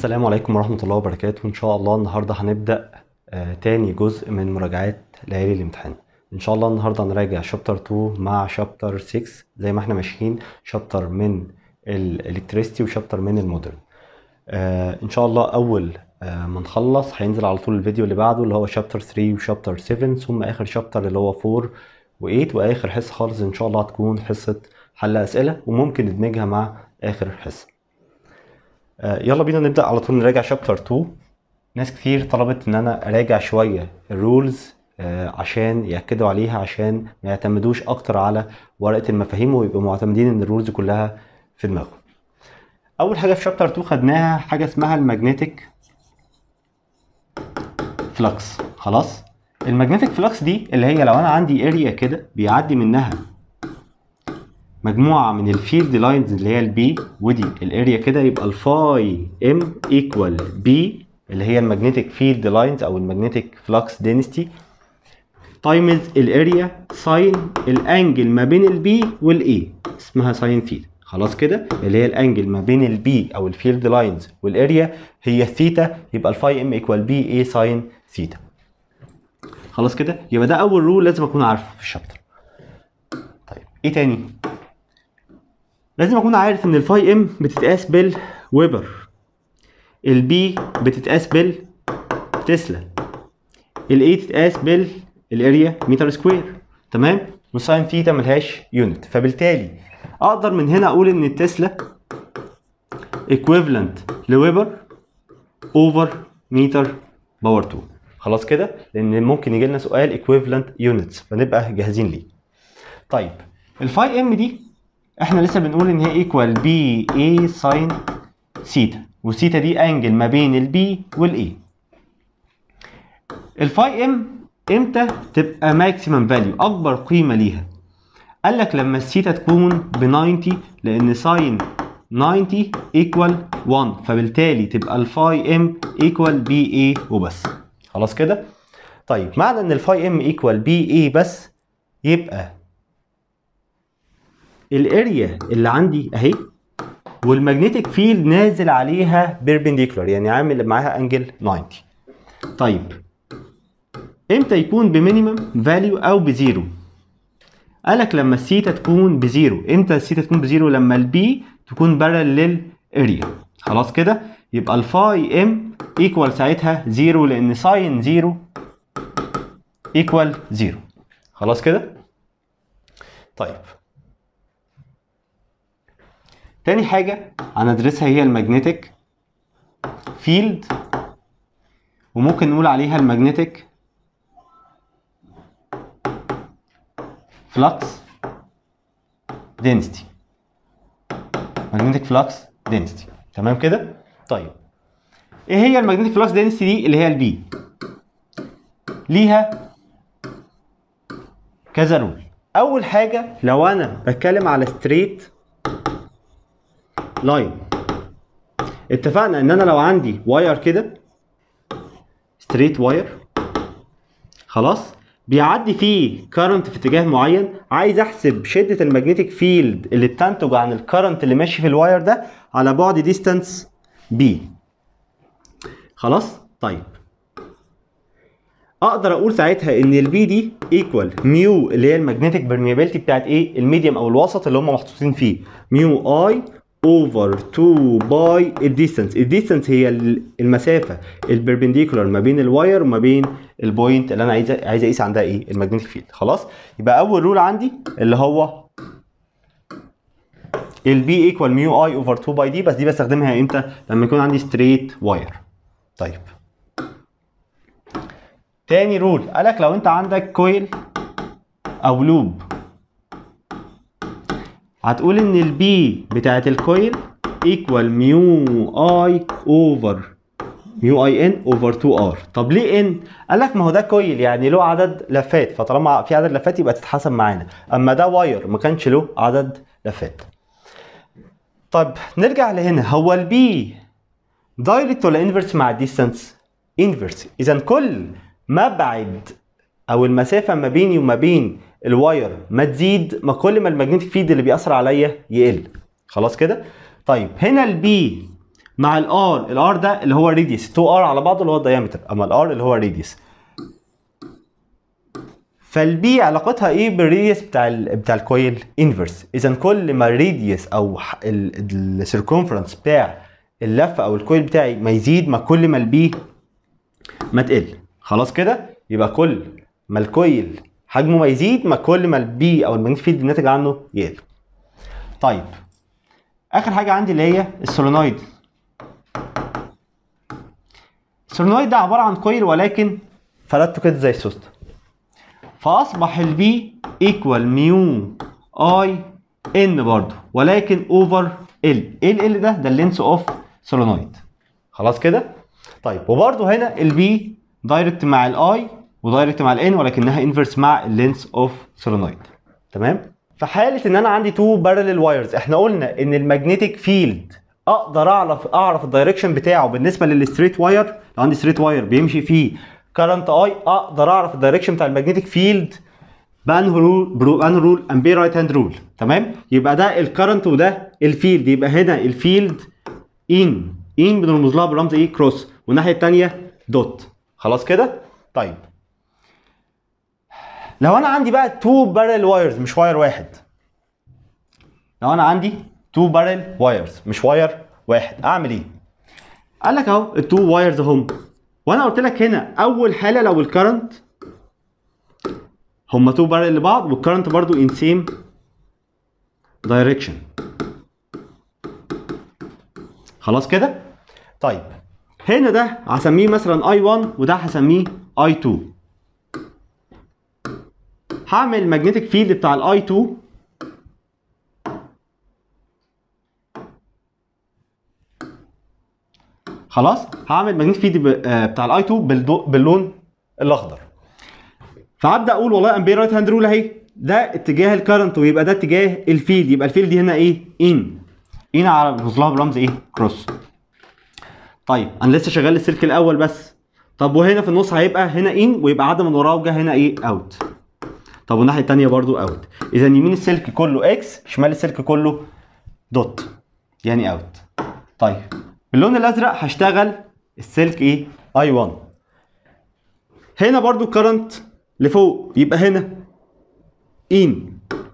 السلام عليكم ورحمة الله وبركاته إن شاء الله النهاردة هنبدأ آه تاني جزء من مراجعات ليالي الامتحان إن شاء الله النهاردة هنراجع شابتر 2 مع شابتر 6 زي ما احنا ماشيين شابتر من الالكتريستي وشابتر من المودرن آه إن شاء الله أول آه ما نخلص هينزل على طول الفيديو اللي بعده اللي هو شابتر 3 وشابتر 7 ثم آخر شابتر اللي هو 4 و8 وآخر حصة خالص إن شاء الله هتكون حصة حل أسئلة وممكن ندمجها مع آخر حصة آه، يلا بينا نبدأ على طول نراجع شابتر 2 ناس كتير طلبت ان انا اراجع شوية الرولز عشان يأكدوا عليها عشان ما يعتمدوش اكتر على ورقة المفاهيم ويبقوا معتمدين ان الرولز كلها في دماغهم اول حاجة في شابتر 2 خدناها حاجة اسمها الماجنتيك فلكس خلاص الماجنتيك فلكس دي اللي هي لو انا عندي اريا كده بيعدي منها مجموعه من الفيلد لاينز اللي هي البي ودي الاريا كده يبقى الفاي ام ايكوال بي اللي هي المagnetic فيلد لاينز او المagnetic فلكس density تايمز الاريا ساين الانجل ما بين البي والاي اسمها ساين ثيتا خلاص كده اللي هي الانجل ما بين البي او الفيلد لاينز والاريا هي الثيتا يبقى الفاي ام ايكوال بي اي ساين ثيتا خلاص كده يبقى ده اول رول لازم اكون عارفه في الشابتر طيب ايه تاني لازم اكون عارف ان الفاي ام بتتقاس بالويبر البي بتتقاس بالتسلا الاي تتقاس بالاريا متر سكوير تمام والساين ثيتا ملهاش يونت فبالتالي اقدر من هنا اقول ان التسلا ايكويفالنت لويبر اوفر متر باور 2 خلاص كده لان ممكن يجي لنا سؤال ايكويفالنت يونتس فنبقى جاهزين ليه طيب الفاي ام دي احنا لسه بنقول ان هي ايكوال بي اي ساين سيتا والسيتا دي انجل ما بين البي والاي الفاي ام امتى تبقى ماكسيمم فاليو اكبر قيمه ليها قال لك لما السيتا تكون ب 90 لان ساين 90 ايكوال 1 فبالتالي تبقى الفاي ام ايكوال بي اي وبس خلاص كده طيب معنى ان الفاي ام ايكوال بي اي بس يبقى الاريا اللي عندي اهي والمagnetic فيلد نازل عليها بيربنديكولار يعني عامل معاها انجل 90 طيب امتى يكون بمينيمم فاليو او بزيرو قالك لما الثيتا تكون بزيرو امتى الثيتا تكون بزيرو لما البي تكون بارل للاريا خلاص كده يبقى الفاي ام ايكوال ساعتها زيرو لان ساين زيرو ايكوال زيرو خلاص كده طيب تاني حاجة هندرسها هي المagnetic فيلد وممكن نقول عليها المagnetic فلكس density magnetic flux density تمام كده طيب ايه هي المagnetic flux density دي اللي هي البي ليها كذا رول اول حاجه لو انا بتكلم على ستريت لاين اتفقنا ان انا لو عندي واير كده ستريت واير خلاص بيعدي فيه كارنت في اتجاه معين عايز احسب شده المagnetic فيلد اللي بتنتج عن الكارنت اللي ماشي في الواير ده على بعد ديستانس بي خلاص طيب اقدر اقول ساعتها ان البي دي ايكوال ميو اللي هي المagnetic permeability بتاعت ايه الميديوم او الوسط اللي هم محطوطين فيه ميو اي اوفر 2 باي الديستانس الديستانس هي المسافه البربنديكولار ما بين الواير وما بين البوينت اللي انا عايز عايز اقيس عندها ايه المagnetic فيلد خلاص يبقى اول رول عندي اللي هو البي ايكوال ميو اي اوفر 2 باي دي بس دي بستخدمها امتى لما يكون عندي ستريت واير طيب تاني رول قالك لو انت عندك كويل او لوب هتقول ان البي بتاعت الكويل ايكوال ميو اي اوفر ميو اي ان اوفر 2 ار طب ليه ان قال لك ما هو ده كويل يعني له عدد لفات فطالما في عدد لفات يبقى تتحسب معانا اما ده واير ما كانش له عدد لفات طب نرجع لهنا هو البي دايركت ولا انفرس مع الديستانس انفرس اذا كل ما ابعد او المسافه ما بيني وما بين الواير ما تزيد ما كل ما المagnetic فيلد اللي بيأثر عليا يقل خلاص كده طيب هنا البي مع الار الار ده اللي هو ريديوس 2 ار على بعضه اللي هو الدايمتر اما الار اللي هو ريديوس فالبي علاقتها ايه بالريديوس بتاع ال بتاع الكويل انفرس اذا كل ما الريديوس او السيركونفرنس بتاع اللفه او الكويل بتاعي ما يزيد ما كل ما البي ما تقل خلاص كده يبقى كل ما الكويل حجمه ما يزيد ما كل ما البي او الماجنتيك فيلد الناتج عنه يقل طيب اخر حاجه عندي اللي هي السولينويد السولينويد ده عباره عن كويل ولكن فردته كده زي السوسته فاصبح البي ايكوال ميو اي ان برضه ولكن اوفر ال ايه ال ال ده ده اللينس اوف سولينويد خلاص كده طيب وبرضه هنا البي دايركت مع الاي ودايركت مع الان ولكنها انفرس مع اللينس اوف سولينويد تمام في حاله ان انا عندي تو بارلل وايرز احنا قلنا ان المagnetic فيلد اقدر اعرف اعرف الدايركشن بتاعه بالنسبه للستريت واير لو عندي ستريت واير بيمشي فيه كارنت اي اقدر اعرف الدايركشن بتاع المagnetic فيلد بانه رول بانه رول امبير رايت هاند رول تمام يبقى ده الكرنت وده الفيلد يبقى هنا الفيلد ان ان بنرمز لها بالرمز ايه كروس والناحيه الثانيه دوت خلاص كده طيب لو انا عندي بقى تو بارل وايرز مش واير واحد لو انا عندي تو بارل وايرز مش واير واحد اعمل ايه قال لك اهو التو وايرز هم وانا قلت لك هنا اول حاله لو الكرنت هما تو بارل لبعض والكرنت برضو ان سيم دايركشن خلاص كده طيب هنا ده هسميه مثلا اي 1 وده هسميه اي 2 هعمل الماجنتيك فيلد بتاع الاي 2 خلاص هعمل الماجنتيك فيلد بتاع الاي 2 باللون الاخضر فهبدا اقول والله امبير رايت هاند رول اهي ده اتجاه الكرنت ويبقى ده اتجاه الفيلد يبقى الفيلد هنا ايه ان ان على لها برمز ايه كروس طيب انا لسه شغال السلك الاول بس طب وهنا في النص هيبقى هنا ان ويبقى عدى من وراه وجه هنا ايه اوت طب والناحيه الثانيه برضو اوت اذا يمين السلك كله اكس شمال السلك كله دوت يعني اوت طيب باللون الازرق هشتغل السلك ايه اي 1 هنا برضو كرنت لفوق يبقى هنا ان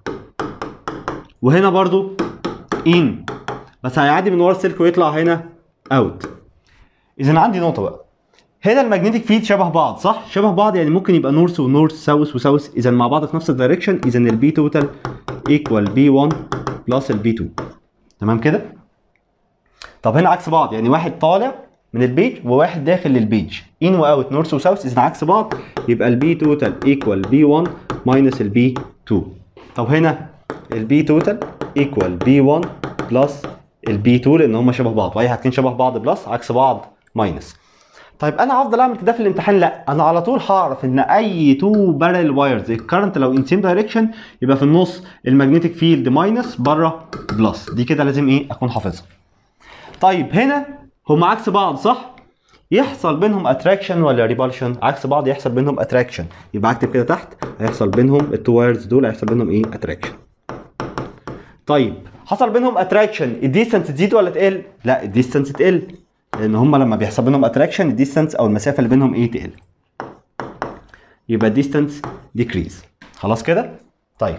وهنا برضو ان بس هيعدي من ورا السلك ويطلع هنا اوت اذا عندي نقطه بقى هنا الماجنتيك فيلد شبه بعض صح شبه بعض يعني ممكن يبقى نورث ونورث ساوث وساوث اذا مع بعض في نفس الدايركشن اذا البي توتال ايكوال بي 1 بلس البي 2 تمام كده طب هنا عكس بعض يعني واحد طالع من البيج وواحد داخل للبيج ان واوت نورث وساوث اذا عكس بعض يبقى البي توتال ايكوال بي 1 ماينس البي 2 طب هنا البي توتال ايكوال بي 1 بلس البي 2 لان هم شبه بعض واي حاجتين شبه بعض بلس عكس بعض ماينس طيب انا هفضل اعمل كده في الامتحان لا انا على طول هعرف ان اي تو بارل وايرز الكرنت لو ان سيم دايركشن يبقى في النص الماجنتيك فيلد ماينس بره بلس دي كده لازم ايه اكون حافظها طيب هنا هم عكس بعض صح يحصل بينهم اتراكشن ولا ريبالشن عكس بعض يحصل بينهم اتراكشن يبقى اكتب كده تحت هيحصل بينهم التو وايرز دول هيحصل بينهم ايه اتراكشن طيب حصل بينهم اتراكشن الديستانس تزيد ولا تقل لا الديستانس تقل لان هم لما بيحصل بينهم اتراكشن الديستانس او المسافه اللي بينهم ايه تقل يبقى الديستانس ديكريز خلاص كده طيب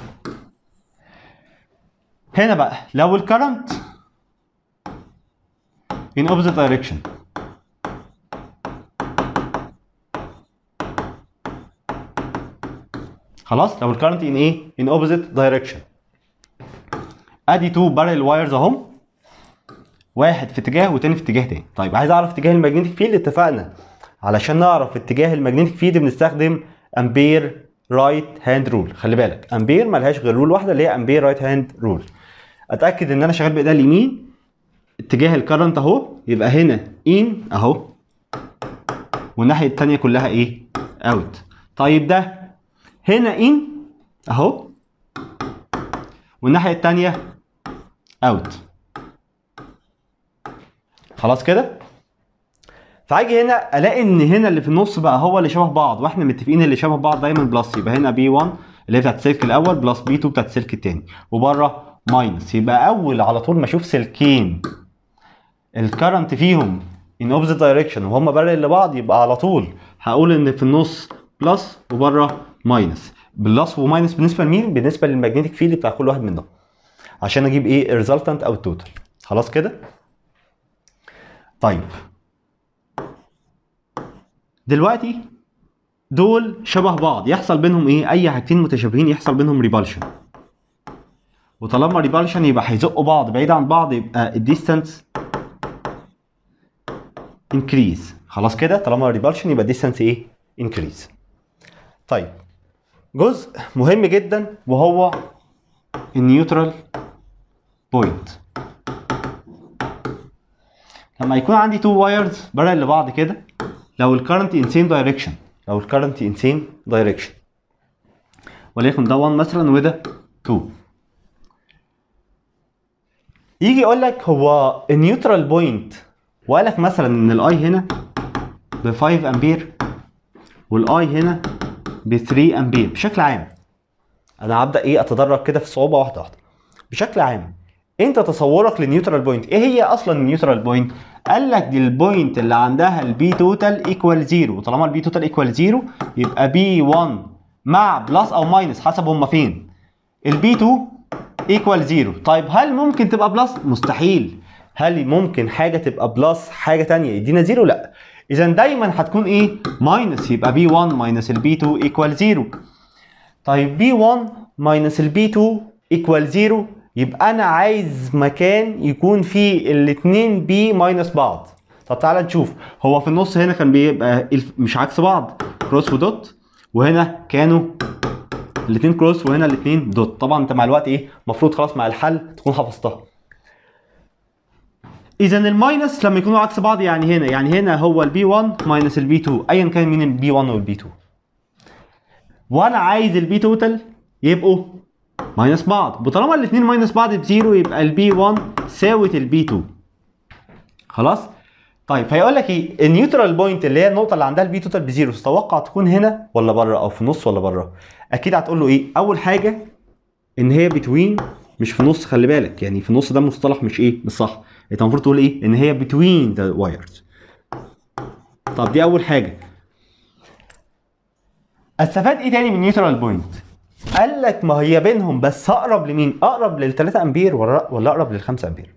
هنا بقى لو الكرنت in opposite direction خلاص لو الكرنت in ايه in opposite direction ادي تو بارل وايرز اهم واحد في اتجاه والتاني في اتجاه تاني طيب عايز اعرف اتجاه الماجنتيك فيلد اتفقنا علشان نعرف اتجاه الماجنتيك فيلد بنستخدم امبير رايت هاند رول خلي بالك امبير ملهاش غير رول واحده اللي هي امبير رايت هاند رول اتاكد ان انا شغال بايديا اليمين اتجاه الكرنت اهو يبقى هنا ان اهو والناحيه التانيه كلها ايه اوت طيب ده هنا ان اهو والناحيه التانيه اوت خلاص كده فاجي هنا الاقي ان هنا اللي في النص بقى هو اللي شبه بعض واحنا متفقين اللي شبه بعض دايما بلس يبقى هنا بي 1 اللي هي بتاعت السلك الاول بلس بي 2 بتاعت السلك الثاني وبره ماينس يبقى اول على طول ما اشوف سلكين الكرنت فيهم in opposite direction وهم بارل لبعض يبقى على طول هقول ان في النص بلس وبره ماينس بلس وماينس بالنسبه لمين؟ بالنسبه للمagnetic فيلد بتاع كل واحد منهم عشان اجيب ايه الريزلتنت او التوتال خلاص كده؟ طيب دلوقتي دول شبه بعض يحصل بينهم ايه اي حاجتين متشابهين يحصل بينهم ريبالشن وطالما ريبالشن يبقى هيزقوا بعض بعيد عن بعض يبقى الديستانس انكريز خلاص كده طالما ريبالشن يبقى الديستانس ايه انكريز طيب جزء مهم جدا وهو النيوترال بوينت لما يكون عندي تو وايرز بارل لبعض كده لو الكرنت ان سيم دايركشن لو الكرنت ان سيم دايركشن وليكن ده 1 مثلا وده 2 يجي يقول لك هو النيوترال بوينت وقال لك مثلا ان الاي هنا ب 5 امبير والاي هنا ب 3 امبير بشكل عام انا هبدا ايه اتدرج كده في صعوبه واحده واحده بشكل عام انت تصورك للنيوترال بوينت ايه هي اصلا النيوترال بوينت قال لك دي البوينت اللي عندها البي توتال ايكوال زيرو وطالما البي توتال ايكوال زيرو يبقى بي 1 مع بلس او ماينس حسب هما فين البي 2 ايكوال زيرو طيب هل ممكن تبقى بلس مستحيل هل ممكن حاجه تبقى بلس حاجه تانية يدينا زيرو لا اذا دايما هتكون ايه ماينس يبقى بي 1 ماينس البي 2 ايكوال زيرو طيب بي 1 ماينس البي 2 ايكوال زيرو يبقى انا عايز مكان يكون فيه الاتنين بي ماينس بعض طب تعالى نشوف هو في النص هنا كان بيبقى الف- مش عكس بعض كروس ودوت وهنا كانوا الاتنين كروس وهنا الاتنين دوت طبعا انت مع الوقت ايه المفروض خلاص مع الحل تكون حفظتها اذا الماينس لما يكونوا عكس بعض يعني هنا يعني هنا هو البي 1 ماينس البي 2 ايا كان مين البي 1 والبي 2 وانا عايز البي توتال يبقوا ماينس بعض وطالما الاثنين ماينس بعض بزيرو يبقى البي 1 ساوت البي 2 خلاص طيب فيقول لك ايه النيوترال بوينت اللي هي النقطه اللي عندها البي توتال بزيرو تتوقع تكون هنا ولا بره او في النص ولا بره اكيد هتقول له ايه اول حاجه ان هي بتوين مش في النص خلي بالك يعني في النص ده مصطلح مش ايه مش صح انت المفروض تقول ايه ان هي بتوين ذا وايرز طب دي اول حاجه استفاد ايه تاني من نيوترال بوينت قال لك ما هي بينهم بس اقرب لمين اقرب لل 3 امبير ولا ولا اقرب لل 5 امبير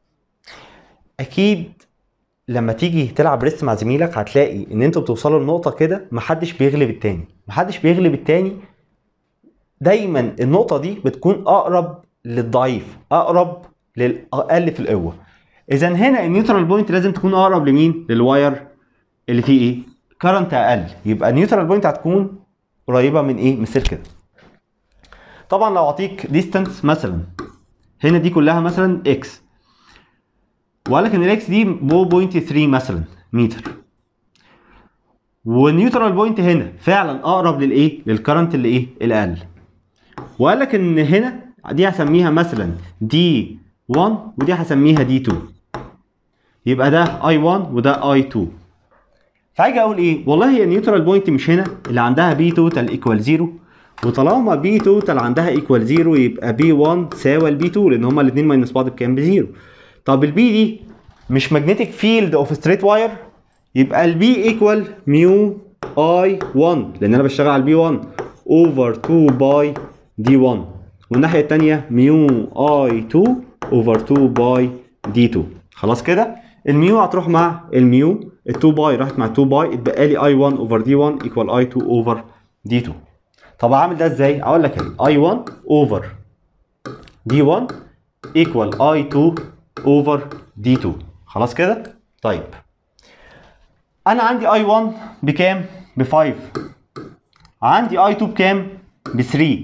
اكيد لما تيجي تلعب ريست مع زميلك هتلاقي ان انتوا بتوصلوا لنقطه كده محدش بيغلب التاني محدش بيغلب التاني دايما النقطه دي بتكون اقرب للضعيف اقرب للاقل في القوه اذا هنا النيوترال بوينت لازم تكون اقرب لمين للواير اللي فيه ايه كرنت اقل يبقى النيوترال بوينت هتكون قريبه من ايه من السلك ده طبعا لو اعطيك ديستانس مثلا هنا دي كلها مثلا اكس وقال لك ان الاكس دي 0.3 مثلا متر والنيوترال بوينت هنا فعلا اقرب للايه للكرنت اللي ايه الاقل وقال لك ان هنا دي هسميها مثلا دي 1 ودي هسميها دي 2 يبقى ده اي 1 وده اي 2 فاجي اقول ايه والله هي النيوترال بوينت مش هنا اللي عندها بي توتال ايكوال 0 وطالما بي توتال عندها ايكوال 0 يبقى بي 1 ساوى البي 2 لان هما الاثنين ماينس بعض بكام بزيرو طب البي دي مش ماجنتيك فيلد اوف ستريت واير يبقى البي ايكوال ميو اي 1 لان انا بشتغل على البي 1 اوفر 2 باي دي 1 والناحيه الثانيه ميو اي 2 اوفر 2 باي دي 2 خلاص كده الميو هتروح مع الميو ال 2 باي راحت مع 2 باي اتبقى لي اي 1 اوفر دي 1 ايكوال اي 2 اوفر دي 2 طب اعمل ده ازاي؟ اقول لك اهي اي 1 اوفر دي 1 ايكوال اي 2 اوفر دي 2 خلاص كده؟ طيب انا عندي اي 1 بكام؟ ب 5 عندي اي 2 بكام؟ ب 3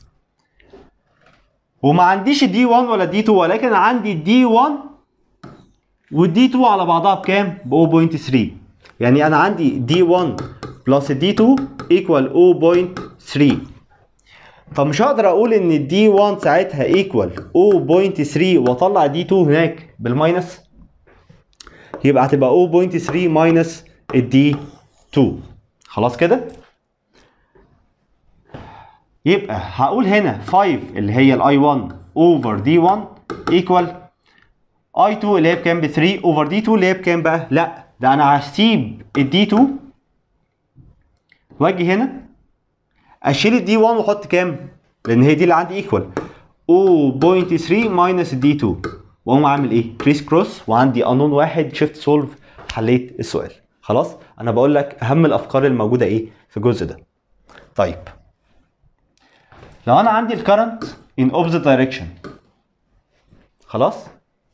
وما عنديش الدي 1 ولا الدي 2 ولكن عندي الدي 1 والدي 2 على بعضها بكام؟ ب 0.3 يعني انا عندي دي 1 بلس الدي 2 ايكوال 0.3 طب مش هقدر اقول ان الدي 1 ساعتها ايكوال 0.3 واطلع دي 2 هناك بالماينس يبقى هتبقى 0.3 ماينس الدي 2 خلاص كده يبقى هقول هنا 5 اللي هي الاي 1 اوفر دي 1 ايكوال اي 2 اللي هي بكام ب 3 اوفر دي 2 اللي هي بكام بقى لا ده انا هسيب الدي 2 واجي هنا اشيل الدي 1 واحط كام لان هي دي اللي عندي ايكوال 0.3 ماينس الدي 2 واقوم عامل ايه كريس كروس وعندي انون واحد شيفت سولف حليت السؤال خلاص انا بقول لك اهم الافكار الموجوده ايه في الجزء ده طيب لو انا عندي الكرنت in opposite direction خلاص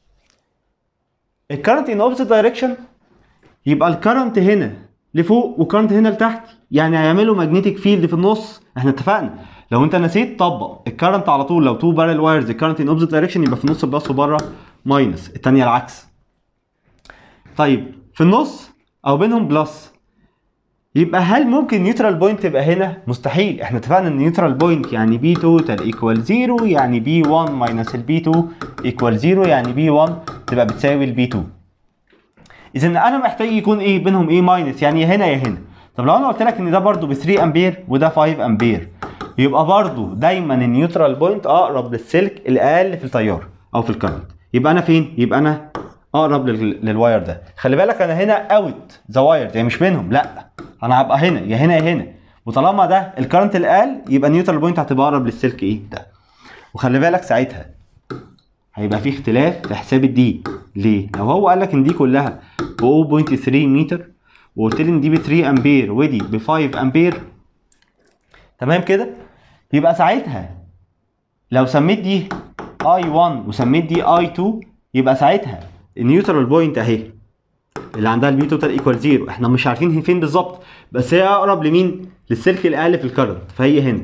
الكرنت in opposite direction يبقى الكرنت هنا لفوق والكرنت هنا لتحت يعني هيعملوا ماجنتيك فيلد في النص احنا اتفقنا لو انت نسيت طبق الكرنت على طول لو تو بارل وايرز الكرنت ان اوبزيت دايركشن يبقى في النص بلس وبره ماينس الثانيه العكس طيب في النص او بينهم بلس يبقى هل ممكن نيوترال بوينت تبقى هنا مستحيل احنا اتفقنا ان نيوترال بوينت يعني بي توتال ايكوال 0 يعني بي 1 ماينس البي 2 ايكوال 0 يعني بي 1 تبقى بتساوي البي 2 اذا انا محتاج يكون ايه بينهم ايه ماينس يعني يا هنا يا هنا طب لو انا قلت لك ان ده برضو ب 3 امبير وده 5 امبير يبقى برضو دايما النيوترال بوينت اقرب للسلك الاقل في التيار او في الكرنت يبقى انا فين يبقى انا اقرب لل- للواير ده خلي بالك انا هنا اوت ذا واير يعني مش منهم لا انا هبقى هنا يا هنا يا هنا وطالما ده الكرنت الاقل يبقى النيوترال بوينت هتبقى اقرب للسلك ايه ده وخلي بالك ساعتها هيبقى في اختلاف في حساب الدي ليه لو هو قال لك ان دي كلها ب 0.3 متر وقلت لي ان دي ب 3 امبير ودي ب 5 امبير تمام كده يبقى ساعتها لو سميت دي اي 1 وسميت دي اي 2 يبقى ساعتها النيوترال بوينت اهي اللي عندها البي توتال ايكوال زيرو احنا مش عارفين هي فين بالظبط بس هي اقرب لمين للسلك الاقل في الكرنت فهي هنا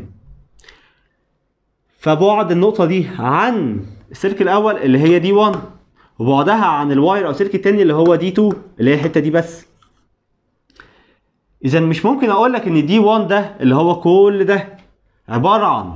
فبعد النقطه دي عن السلك الاول اللي هي دي 1 وبعدها عن الواير او السلك التاني اللي هو دي 2 اللي هي الحته دي بس اذا مش ممكن اقول لك ان دي 1 ده اللي هو كل ده عباره عن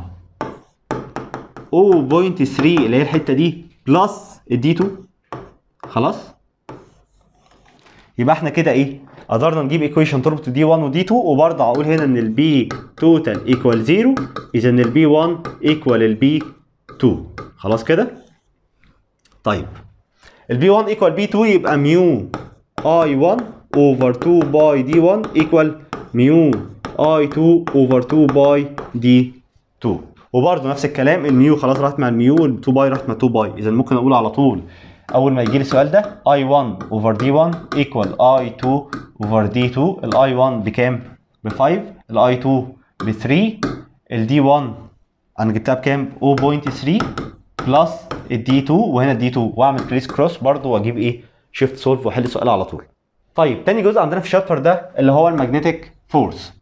0.3 اللي هي الحته دي بلس الدي 2 خلاص يبقى احنا كده ايه قدرنا نجيب ايكويشن تربط دي 1 ودي 2 وبرضه هقول هنا ان البي توتال ايكوال 0 اذا البي 1 ايكوال البي 2 خلاص كده طيب البي 1 ايكوال بي 2 يبقى ميو اي 1 اوفر 2 باي دي 1 ايكوال ميو اي 2 اوفر 2 باي دي 2 وبرضه نفس الكلام الميو خلاص راحت مع الميو وال2 باي راحت مع 2 باي اذا ممكن اقول على طول اول ما يجي لي السؤال ده اي 1 اوفر دي 1 ايكوال اي 2 اوفر دي 2 الاي 1 بكام؟ ب 5 الاي 2 ب 3 الدي 1 انا جبتها بكام؟ 0.3 بلس الدي 2 وهنا الدي 2 واعمل كريس كروس برضه واجيب ايه؟ شيفت سولف واحل السؤال على طول. طيب تاني جزء عندنا في الشابتر ده اللي هو المagnetic فورس.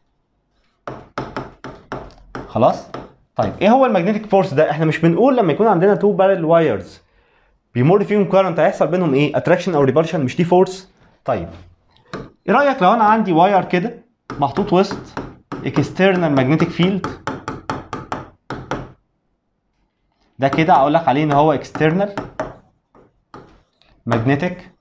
خلاص؟ طيب ايه هو المagnetic فورس ده؟ احنا مش بنقول لما يكون عندنا تو بارل وايرز بيمر فيهم كارنت هيحصل بينهم ايه؟ اتراكشن او ريبالشن مش دي فورس؟ طيب ايه رايك لو انا عندي واير كده محطوط وسط اكسترنال ماجنتيك فيلد ده كده اقول لك عليه ان هو اكسترنال ماجنتيك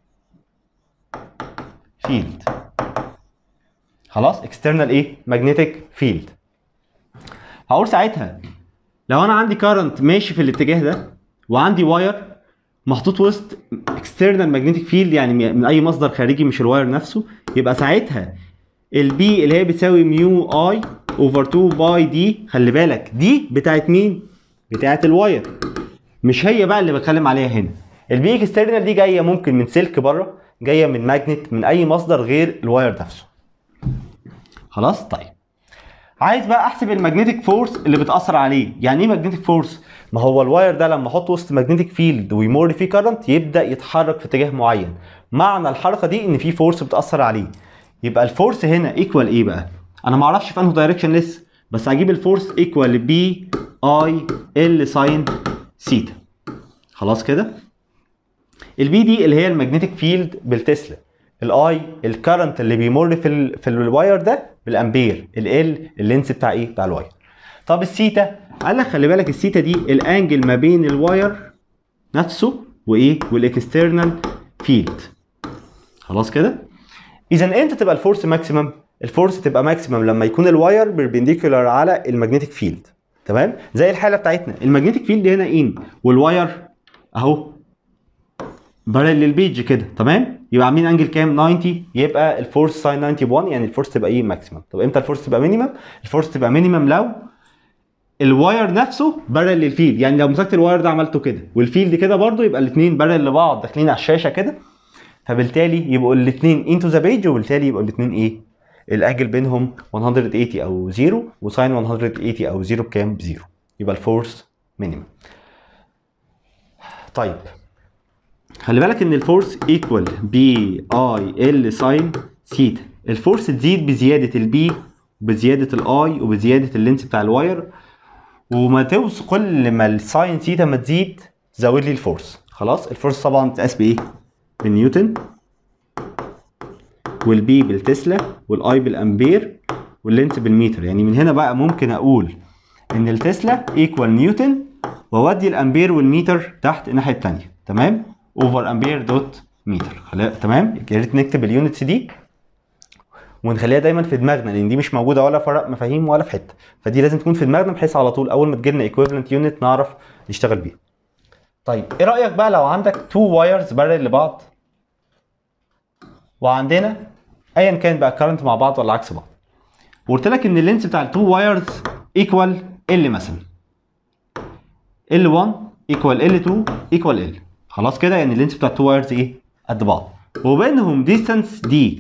فيلد خلاص اكسترنال ايه ماجنتيك فيلد هقول ساعتها لو انا عندي كارنت ماشي في الاتجاه ده وعندي واير محطوط وسط اكسترنال ماجنتيك فيلد يعني من اي مصدر خارجي مش الواير نفسه يبقى ساعتها البي اللي هي بتساوي ميو اي اوفر 2 باي دي خلي بالك دي بتاعت مين؟ بتاعت الواير مش هي بقى اللي بتكلم عليها هنا البي اكسترنال دي جايه ممكن من سلك بره جايه من ماجنت من اي مصدر غير الواير نفسه خلاص طيب عايز بقى احسب المagnetic فورس اللي بتاثر عليه يعني ايه magnetic فورس ما هو الواير ده لما احطه وسط magnetic فيلد ويمر فيه كارنت يبدا يتحرك في اتجاه معين معنى الحركه دي ان في فورس بتاثر عليه يبقى الفورس هنا ايكوال ايه بقى انا ما اعرفش في انه دايركشن لسه بس هجيب الفورس ايكوال بي اي ال ساين سيتا خلاص كده البي دي اللي هي المagnetic فيلد بالتسلا الاي الكرنت اللي بيمر في ال في الواير ده بالامبير ال اللينس بتاع ايه بتاع الواير طب السيتا قال لك خلي بالك السيتا دي الانجل ما بين الواير نفسه وايه والاكسترنال فيلد خلاص كده اذا امتى تبقى الفورس ماكسيمم الفورس تبقى ماكسيمم لما يكون الواير بيربنديكولار على المagnetic فيلد تمام زي الحاله بتاعتنا المagnetic فيلد هنا ان والواير اهو بارل للبيج كده تمام يبقى عاملين انجل كام 90 يبقى الفورس ساين 91 يعني الفورس تبقى ايه ماكسيمم طب امتى الفورس تبقى مينيمم الفورس تبقى مينيمم لو الواير نفسه بارل للفيلد يعني لو مسكت الواير ده عملته كده والفيلد كده برضو يبقى الاثنين بارل لبعض داخلين على الشاشه كده فبالتالي يبقوا الاثنين انتو ذا بيج وبالتالي يبقوا الاثنين ايه الاجل بينهم 180 او 0 وساين 180 او 0 بكام بزيرو يبقى الفورس مينيمم طيب خلي بالك ان الفورس ايكوال بي اي ال ساين ثيتا الفورس تزيد بزياده البي وبزياده الاي وبزياده اللينس بتاع الواير وما توصل كل ما الساين ثيتا ما تزيد زود لي الفورس خلاص الفورس طبعا بتقاس بايه بالنيوتن والبي بالتسلا والاي بالامبير واللينس بالمتر يعني من هنا بقى ممكن اقول ان التسلا ايكوال نيوتن واودي الامبير والمتر تحت الناحيه الثانيه تمام اوفر امبير دوت متر خلا- تمام يا ريت نكتب اليونتس دي ونخليها دايما في دماغنا لان دي مش موجوده ولا فرق مفاهيم ولا في حته فدي لازم تكون في دماغنا بحيث على طول اول ما تجيلنا ايكويفالنت يونت نعرف نشتغل بيها طيب ايه رايك بقى لو عندك تو وايرز بارل لبعض وعندنا ايا كان بقى كارنت مع بعض ولا عكس بعض وقلت لك ان اللينس بتاع التو وايرز ايكوال ال مثلا ال1 ايكوال ال2 ايكوال ال خلاص كده يعني اللينس بتاع التو وايرز ايه قد بعض وبينهم ديستانس دي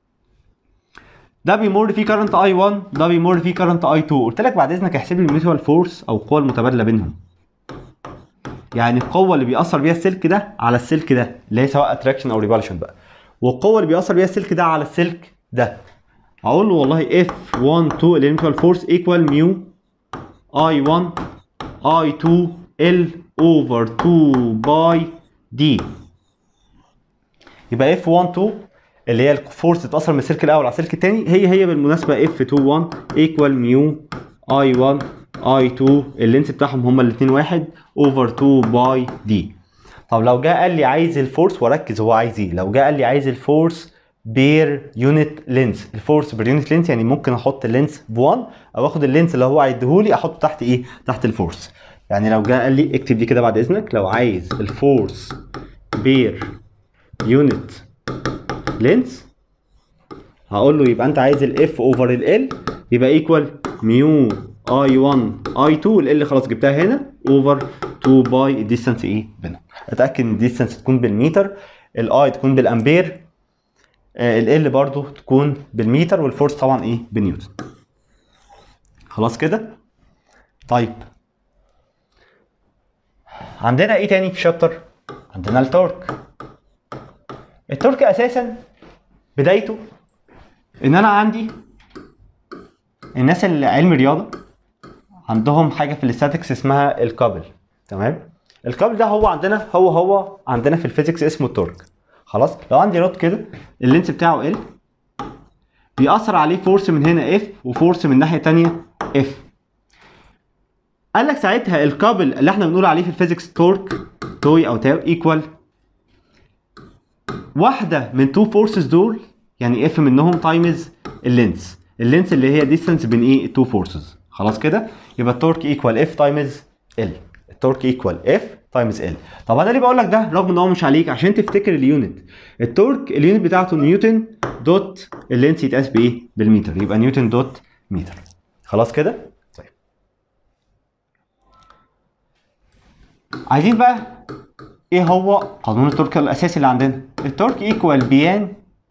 ده بيمر فيه كارنت اي 1 ده بيمر فيه كارنت اي 2 قلت لك بعد اذنك احسب لي الميوتوال فورس او القوه المتبادله بينهم يعني القوه اللي بيأثر بيها السلك ده على السلك ده اللي هي سواء اتراكشن او ريبالشن بقى والقوه اللي بيأثر بيها السلك ده على السلك ده اقول له والله اف 1 2 الميوتوال فورس ايكوال ميو اي 1 اي 2 ال اوفر 2 باي دي يبقى اف 1 2 اللي هي الفورس تتاثر من السلك الاول على السلك الثاني هي هي بالمناسبه اف 2 1 ايكوال ميو اي 1 اي 2 اللينس بتاعهم هما الاثنين واحد اوفر 2 باي دي طب لو جه قال لي عايز الفورس وركز هو عايز ايه لو جه قال لي عايز الفورس بير يونت لينس الفورس بير يونت لينس يعني ممكن احط اللينس ب 1 او اخد اللينس اللي هو هيديهولي احطه تحت ايه تحت الفورس يعني لو جه قال لي اكتب دي كده بعد اذنك لو عايز الفورس بير يونت لينس هقول له يبقى انت عايز الاف اوفر ال يبقى ايكوال ميو اي 1 اي 2 ال خلاص جبتها هنا اوفر 2 باي الديستانس ايه بينهم اتاكد ان الديستانس تكون بالمتر الاي تكون بالامبير ال برضو تكون بالمتر والفورس طبعا ايه بنيوتن خلاص كده طيب عندنا ايه تاني في شابتر عندنا التورك التورك اساسا بدايته ان انا عندي الناس اللي علم رياضه عندهم حاجه في الاستاتكس اسمها الكابل تمام الكابل ده هو عندنا هو هو عندنا في الفيزيكس اسمه التورك خلاص لو عندي رود كده اللينس بتاعه ال بيأثر عليه فورس من هنا اف وفورس من الناحيه الثانيه اف قال لك ساعتها الكابل اللي احنا بنقول عليه في الفيزيكس تورك توي او تاو ايكوال واحده من تو فورسز دول يعني اف منهم تايمز اللينس اللينس اللي هي ديستانس بين ايه التو فورسز خلاص كده يبقى التورك ايكوال اف تايمز ال التورك ايكوال اف تايمز ال طب انا ليه بقول لك ده رغم ان هو مش عليك عشان تفتكر اليونت التورك اليونت بتاعته نيوتن دوت اللينس يتقاس بايه بالمتر يبقى نيوتن دوت متر خلاص كده طيب عايزين بقى ايه هو قانون التورك الاساسي اللي عندنا التورك ايكوال بيان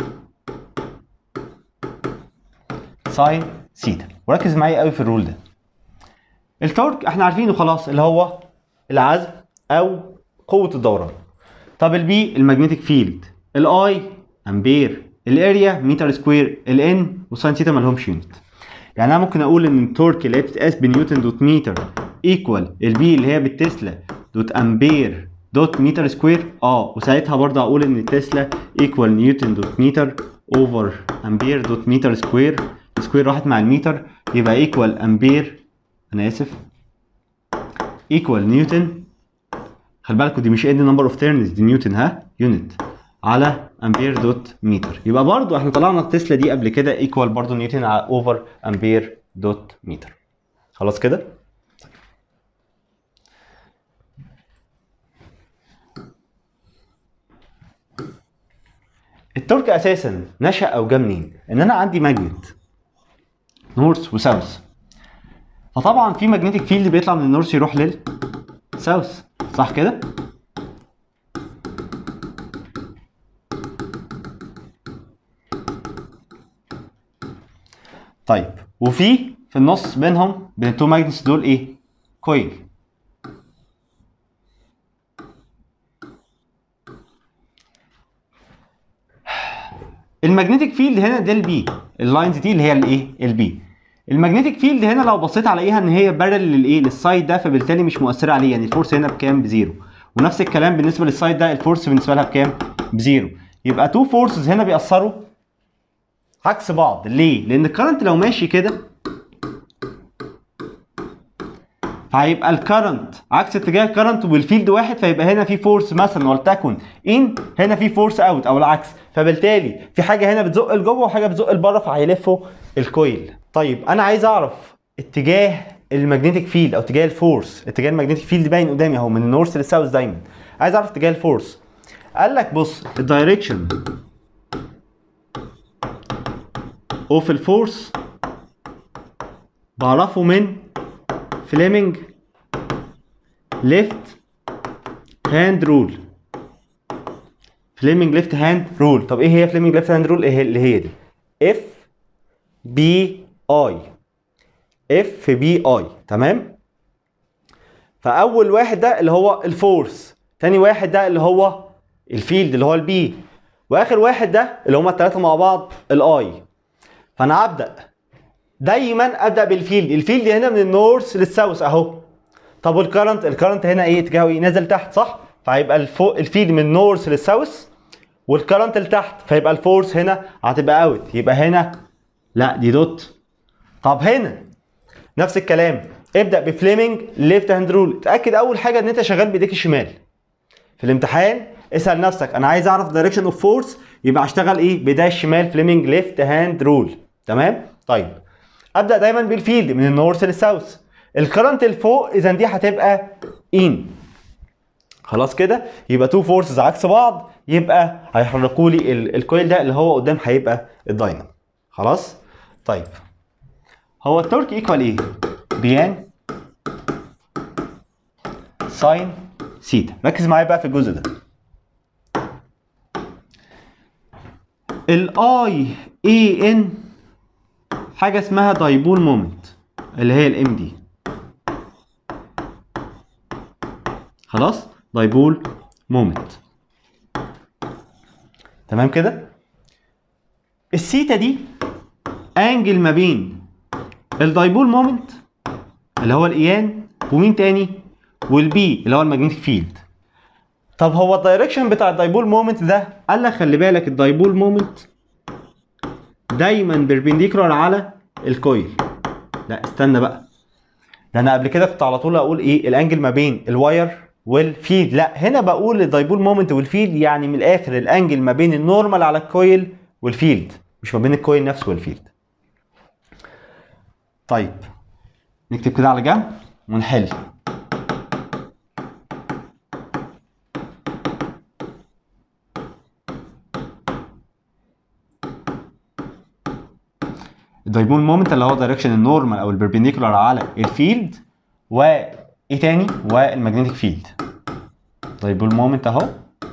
ساين سيتا وركز معايا قوي في الرول ده التورك احنا عارفينه خلاص اللي هو العزم او قوه الدوران طب البي المagnetic فيلد الاي امبير الاريا متر سكوير الان وساين سيتا مالهمش يونت يعني انا ممكن اقول ان التورك اللي هي بتتقاس بنيوتن دوت متر ايكوال البي اللي هي بالتسلا دوت امبير دوت متر سكوير اه وساعتها برضه اقول ان التسلا ايكوال نيوتن دوت متر اوفر امبير دوت متر سكوير سكوير راحت مع المتر يبقى ايكوال امبير انا اسف ايكوال نيوتن خلي بالكوا دي مش ادي نمبر اوف تيرنز دي نيوتن ها يونت على امبير دوت متر يبقى برضو احنا طلعنا التسلا دي قبل كده ايكوال برضو نيوتن على اوفر امبير دوت متر خلاص كده التورك اساسا نشا او جه منين ان انا عندي ماجنت نورث وساوث فطبعا في ماجنتيك فيلد بيطلع من النورث يروح للساوث صح كده طيب وفي في النص بينهم بين التو ماجنتس دول ايه كويل الماجنتيك فيلد هنا ده البي اللاينز دي اللي هي الايه البي الماجنتيك فيلد هنا لو بصيت عليها ان هي بارل للايه للسايد ده فبالتالي مش مؤثره عليه يعني الفورس هنا بكام بزيرو ونفس الكلام بالنسبه للسايد ده الفورس بالنسبه لها بكام بزيرو يبقى تو فورسز هنا بيأثروا عكس بعض ليه لان الكرنت لو ماشي كده فهيبقى الكرنت عكس اتجاه الكرنت والفيلد واحد فيبقى هنا في فورس مثلا ولتكن ان هنا في فورس اوت او العكس فبالتالي في حاجه هنا بتزق لجوه وحاجه بتزق لبره فهيلفوا الكويل طيب انا عايز اعرف اتجاه المagnetic فيلد او اتجاه الفورس اتجاه المagnetic فيلد باين قدامي اهو من النورث للساوث دايما عايز اعرف اتجاه الفورس قال لك بص الدايركشن اوف الفورس بعرفه من فليمنج ليفت هاند رول فليمنج ليفت هاند رول طب ايه هي فليمنج ليفت هاند رول ايه اللي هي دي اف بي اي اف بي اي تمام فاول واحد ده اللي هو الفورس تاني واحد ده اللي هو الفيلد اللي هو البي واخر واحد ده اللي هما الثلاثه مع بعض الاي فانا هبدا دايما ابدا بالفيلد الفيلد هنا من النورث للساوث اهو طب والكرنت الكرنت هنا ايه اتجاهه ايه نازل تحت صح فهيبقى الفوق الفيلد من النورث للساوث والكرنت لتحت فيبقى الفورس هنا هتبقى اوت يبقى هنا لا دي دوت طب هنا نفس الكلام ابدا بفليمنج ليفت هاند رول اتاكد اول حاجه ان انت شغال بايديك الشمال في الامتحان اسال نفسك انا عايز اعرف دايركشن اوف فورس يبقى اشتغل ايه بايديا الشمال فليمنج ليفت هاند رول تمام طيب ابدا دايما بالفيلد من النورث للساوث الكرنت لفوق اذا دي هتبقى ان خلاص كده يبقى تو فورسز عكس بعض يبقى هيحركوا لي ال- الكويل ده اللي هو قدام هيبقى الداينامو خلاص طيب هو التورك ايكوال ايه بيان ساين سيتا ركز معايا بقى في الجزء ده الاي اي ان حاجه اسمها دايبول مومنت اللي هي الام دي خلاص دايبول مومنت تمام كده السيتا دي انجل ما بين الدايبول مومنت اللي هو الايان ومين تاني والبي اللي هو الماجنتيك فيلد طب هو الدايركشن بتاع الدايبول مومنت ده قال لك خلي بالك الدايبول مومنت دايما بيربنديكولار على الكويل لا استنى بقى ده انا قبل كده كنت على طول اقول ايه الانجل ما بين الواير والفيد لا هنا بقول الدايبول مومنت والفيد يعني من الاخر الانجل ما بين النورمال على الكويل والفيلد مش ما بين الكويل نفسه والفيلد طيب نكتب كده على جنب ونحل الدايبول مومنت اللي هو دايركشن النورمال او البربنديكولار على الفيلد وايه تاني والمagnetic فيلد دايبول مومنت اهو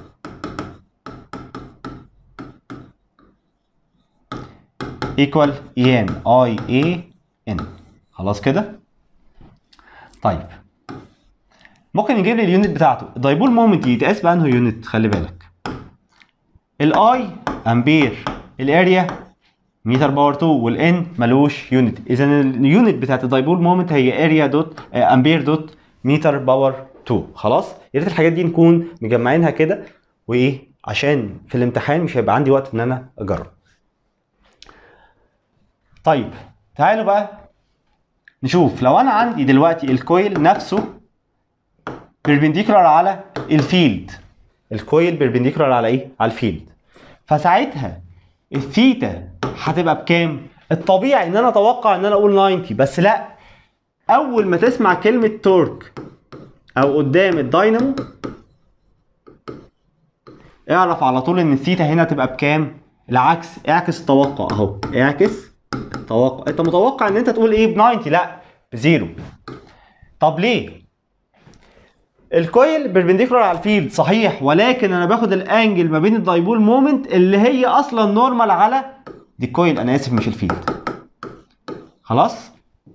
ايكوال اي ان اي اي ان خلاص كده طيب ممكن يجيب لي اليونت بتاعته الدايبول مومنت يتقاس بانه يونت خلي بالك الاي امبير الاريا متر باور 2 والان ملوش يونت اذا اليونت بتاعت الدايبول مومنت هي اريا دوت آه، امبير دوت متر باور 2 خلاص يا ريت الحاجات دي نكون مجمعينها كده وايه عشان في الامتحان مش هيبقى عندي وقت ان انا اجرب طيب تعالوا بقى نشوف لو انا عندي دلوقتي الكويل نفسه بيربنديكولار على الفيلد الكويل بيربنديكولار على ايه على الفيلد فساعتها الثيتا هتبقى بكام الطبيعي ان انا اتوقع ان انا اقول 90 بس لا اول ما تسمع كلمه تورك او قدام الداينامو اعرف على طول ان الثيتا هنا تبقى بكام العكس اعكس التوقع اهو اعكس التوقع انت متوقع ان انت تقول ايه ب 90 لا بزيرو طب ليه الكويل بيربنديكولار على الفيلد صحيح ولكن انا باخد الانجل ما بين الدايبول مومنت اللي هي اصلا نورمال على دي الكويل انا اسف مش الفيلد خلاص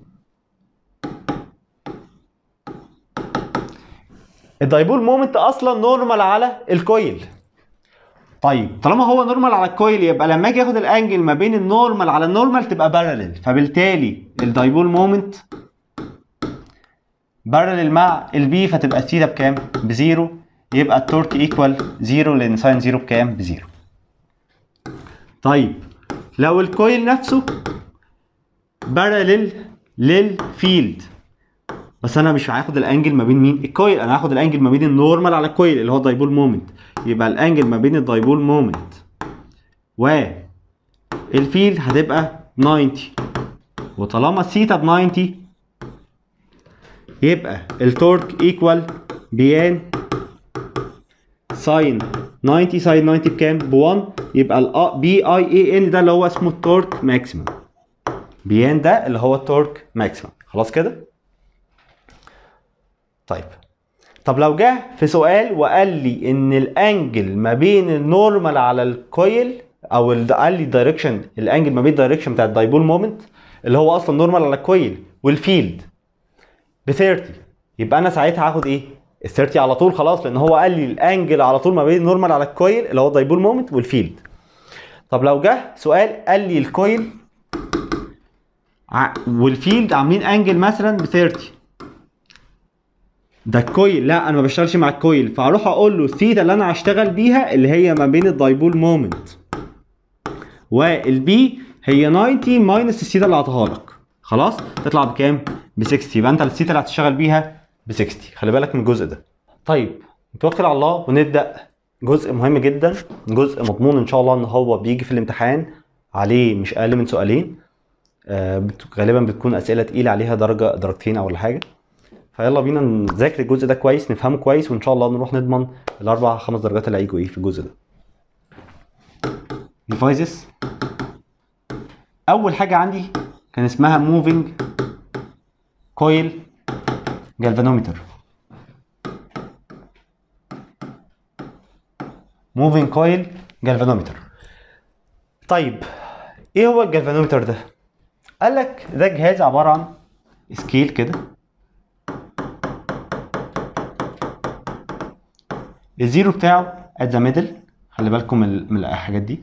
الدايبول مومنت اصلا نورمال على الكويل طيب طالما هو نورمال على الكويل يبقى لما اجي اخد الانجل ما بين النورمال على النورمال تبقى بارلل فبالتالي الدايبول مومنت بارلل مع البي فتبقى الثيتا بكام؟ بزيرو يبقى التورك ايكوال زيرو لان ساين زيرو بكام؟ بزيرو. طيب لو الكويل نفسه بارلل للفيلد بس انا مش هاخد الانجل ما بين مين؟ الكويل انا هاخد الانجل ما بين النورمال على الكويل اللي هو الدايبول مومنت يبقى الانجل ما بين الدايبول مومنت و الفيلد هتبقى 90 وطالما الثيتا ب 90 يبقى التورك ايكوال بيان ساين 90 ساين 90 بكام؟ ب 1 يبقى ال بي اي اي ان ده اللي هو اسمه التورك ماكسيمم بيان ده اللي هو التورك ماكسيمم خلاص كده؟ طيب طب لو جه في سؤال وقال لي ان الانجل ما بين النورمال على الكويل او ال- قال لي الدايركشن الانجل ما بين الدايركشن بتاع الدايبول مومنت اللي هو اصلا نورمال على الكويل والفيلد ب 30 يبقى انا ساعتها هاخد ايه؟ ال 30 على طول خلاص لان هو قال لي الانجل على طول ما بين النورمال على الكويل اللي هو الدايبول مومنت والفيلد. طب لو جه سؤال قال لي الكويل ع- والفيلد عاملين انجل مثلا ب 30 ده الكويل لا انا ما بشتغلش مع الكويل فهروح اقول له الثيتا اللي انا هشتغل بيها اللي هي ما بين الدايبول مومنت والبي هي 90 ماينس الثيتا اللي هعطيها لك خلاص تطلع بكام ب 60 يبقى انت الثيتا اللي هتشتغل بيها ب 60 خلي بالك من الجزء ده طيب نتوكل على الله ونبدا جزء مهم جدا جزء مضمون ان شاء الله ان هو بيجي في الامتحان عليه مش اقل من سؤالين آه بت- غالبا بتكون اسئله تقيله عليها درجه درجتين او ولا حاجه فيلا بينا نذاكر الجزء ده كويس نفهمه كويس وان شاء الله نروح نضمن الاربع خمس درجات اللي هيجوا ايه في الجزء ده ديفايسز اول حاجه عندي كان اسمها موفينج كويل جالفانومتر موفينج كويل جالفانومتر طيب ايه هو الجالفانومتر ده قال لك ده جهاز عباره عن سكيل كده الزيرو بتاعه at the middle خلي بالكم من من الحاجات دي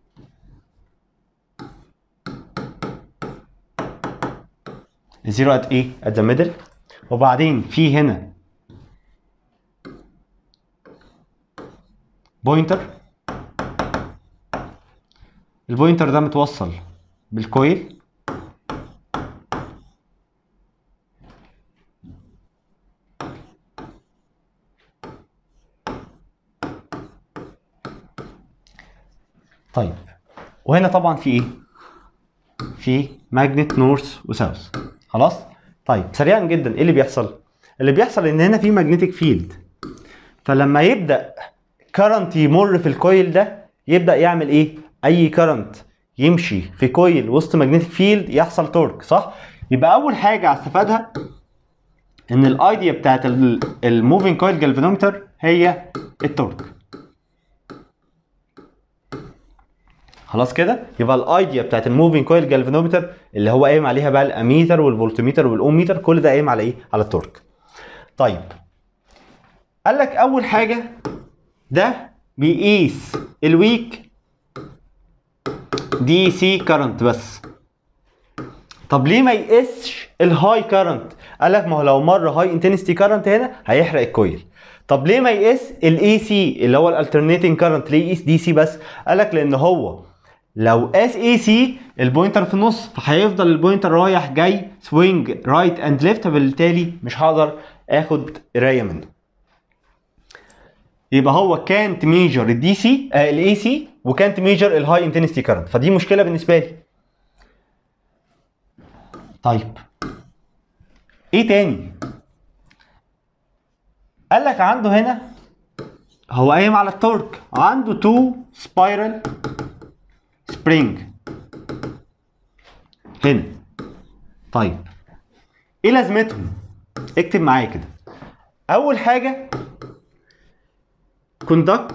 الزيرو at ايه at the middle وبعدين في هنا بوينتر البوينتر ده متوصل بالكويل طيب وهنا طبعا في ايه في ماجنت نورث وساوث خلاص طيب سريعا جدا ايه اللي بيحصل اللي بيحصل ان هنا في ماجنتيك فيلد فلما يبدا كرنت يمر في الكويل ده يبدا يعمل ايه اي كرنت يمشي في كويل وسط ماجنتيك فيلد يحصل تورك صح يبقى اول حاجه هستفادها ان الايديا بتاعت الموفينج كويل جالفانومتر هي التورك خلاص كده يبقى الايديا بتاعت الموفينج كويل جالفانومتر اللي هو قايم عليها بقى الاميتر والفولتميتر والاوميتر كل ده قايم على ايه على التورك طيب قال لك اول حاجه ده بيقيس الويك دي سي كارنت بس طب ليه ما يقيسش الهاي كارنت قال لك ما هو لو مر هاي انتنستي كارنت هنا هيحرق الكويل طب ليه ما يقيس الاي سي اللي هو الالترنيتنج كارنت ليه يقيس دي سي بس قال لك لان هو لو قاس اي سي البوينتر في النص فهيفضل البوينتر رايح جاي سوينج رايت اند ليفت فبالتالي مش هقدر اخد قرايه منه يبقى هو كانت ميجر الدي سي الاي سي وكانت ميجر الهاي انتنستي كارنت فدي مشكله بالنسبه لي طيب ايه تاني قال لك عنده هنا هو قايم على التورك عنده تو سبايرال سبرينج هنا طيب ايه لازمتهم اكتب معايا كده اول حاجه conduct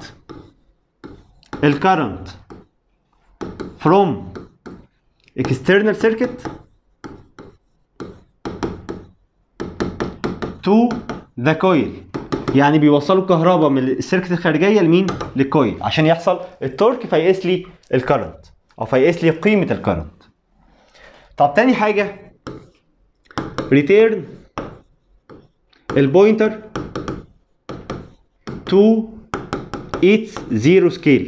الكرنت from external circuit to the coil يعني بيوصلوا كهرباء من السيركت الخارجيه لمين للكويل عشان يحصل التورك فيقيس لي الكرنت او فيقيس لي قيمه الكرنت طب تاني حاجه return البوينتر to its zero scale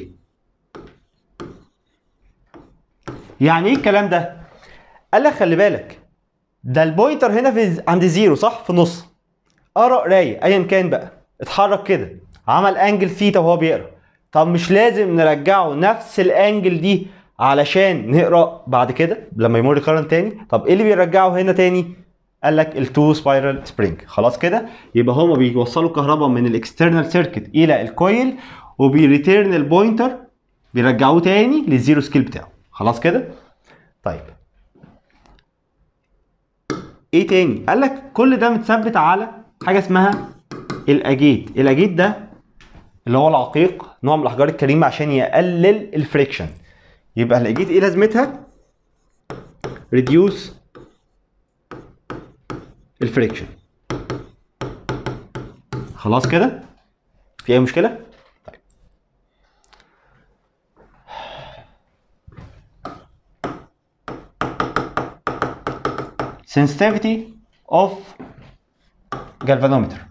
يعني ايه الكلام ده قال لك خلي بالك ده البوينتر هنا في عند زيرو صح في نص قرا قرايه ايا كان بقى اتحرك كده عمل انجل ثيتا وهو بيقرا طب مش لازم نرجعه نفس الانجل دي علشان نقرا بعد كده لما يمر كارنت تاني طب ايه اللي بيرجعه هنا تاني قال لك التو سبايرال سبرينج خلاص كده يبقى هما بيوصلوا كهرباء من الاكسترنال سيركت الى الكويل وبيريتيرن البوينتر بيرجعوه تاني للزيرو سكيل بتاعه خلاص كده طيب ايه تاني قال لك كل ده متثبت على حاجه اسمها الاجيت الاجيت ده اللي هو العقيق نوع من الاحجار الكريمه عشان يقلل الفريكشن يبقى الاجيت ايه لازمتها ريديوس الفريكشن خلاص كده في اي مشكله طيب sensitivity of galvanometer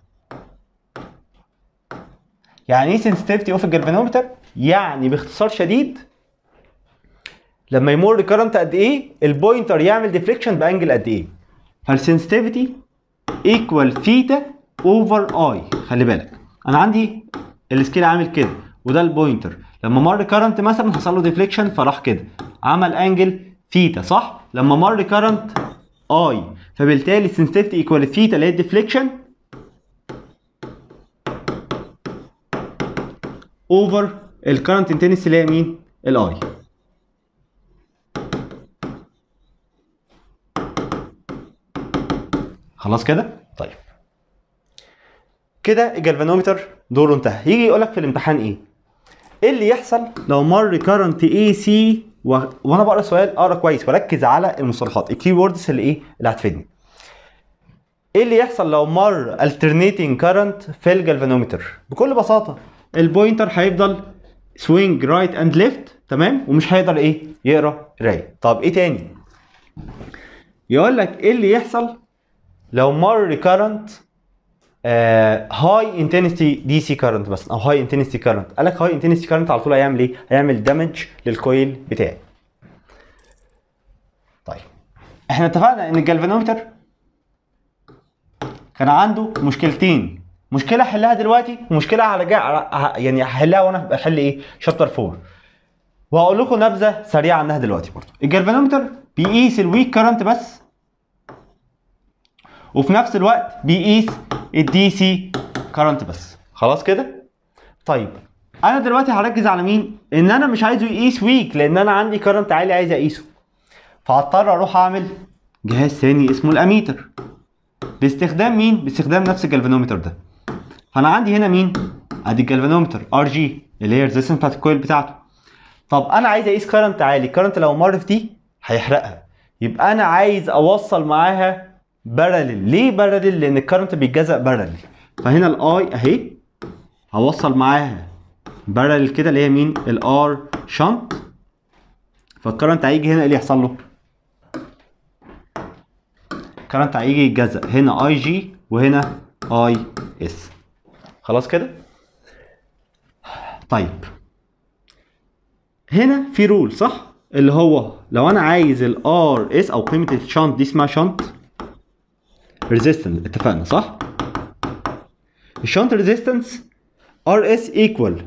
يعني ايه sensitivity of galvanometer يعني باختصار شديد لما يمر كرنت قد ايه البوينتر يعمل ديفليكشن بانجل قد ايه فالسنسيتيفيتي ايكوال ثيتا اوفر اي خلي بالك انا عندي السكيل عامل كده وده البوينتر لما مر كرنت مثلا حصل له ديفليكشن فراح كده عمل انجل ثيتا صح لما مر كرنت اي فبالتالي السنسيتيفيتي ايكوال ثيتا اللي هي الديفليكشن اوفر الكرنت انتنس اللي هي مين الاي خلاص كده طيب كده الجلفانومتر دوره انتهى يجي يقول لك في الامتحان ايه ايه اللي يحصل لو مر كرنت اي سي و... وانا بقرا السؤال اقرا كويس وركز على المصطلحات الكي ووردز اللي ايه اللي هتفيدني ايه اللي يحصل لو مر alternating current في الجلفانومتر بكل بساطه البوينتر هيفضل سوينج رايت اند ليفت تمام ومش هيقدر ايه يقرا قرايه طب ايه تاني يقول لك ايه اللي يحصل لو مر كارنت هاي انتنسيتي دي سي كارنت بس او هاي انتنسيتي كارنت قال لك هاي انتنسيتي كارنت على طول هيعمل ايه؟ هيعمل دامج للكويل بتاعي. طيب احنا اتفقنا ان الجلفانومتر كان عنده مشكلتين مشكله هحلها دلوقتي ومشكله هرجع يعني هحلها وانا بحل ايه؟ شابتر 4 وهقول لكم نبذه سريعه عنها دلوقتي برضه الجلفانومتر بيقيس الويك كارنت بس وفي نفس الوقت بيقيس الدي سي كارنت بس خلاص كده طيب انا دلوقتي هركز على مين ان انا مش عايزه يقيس ويك لان انا عندي كارنت عالي عايز اقيسه فهضطر اروح اعمل جهاز ثاني اسمه الاميتر باستخدام مين باستخدام نفس الجلفانومتر ده فانا عندي هنا مين ادي الجلفانومتر ار جي اللي هي الريزستنس بتاعت الكويل بتاعته طب انا عايز اقيس كارنت عالي كارنت لو مر في دي هيحرقها يبقى انا عايز اوصل معاها بارلل ليه بارلل لان الكرنت بيتجزأ بارلل فهنا الاي اهي هوصل معاها بارلل كده اللي هي مين الار شنط فالكرنت هيجي هنا ايه اللي يحصل له الكرنت هيجي يتجزأ هنا اي جي وهنا اي اس خلاص كده طيب هنا في رول صح اللي هو لو انا عايز الار اس او قيمه الشنط دي اسمها شنط ريزيستنس اتفقنا صح؟ الشنط ريزيستنس ار اس ايكوال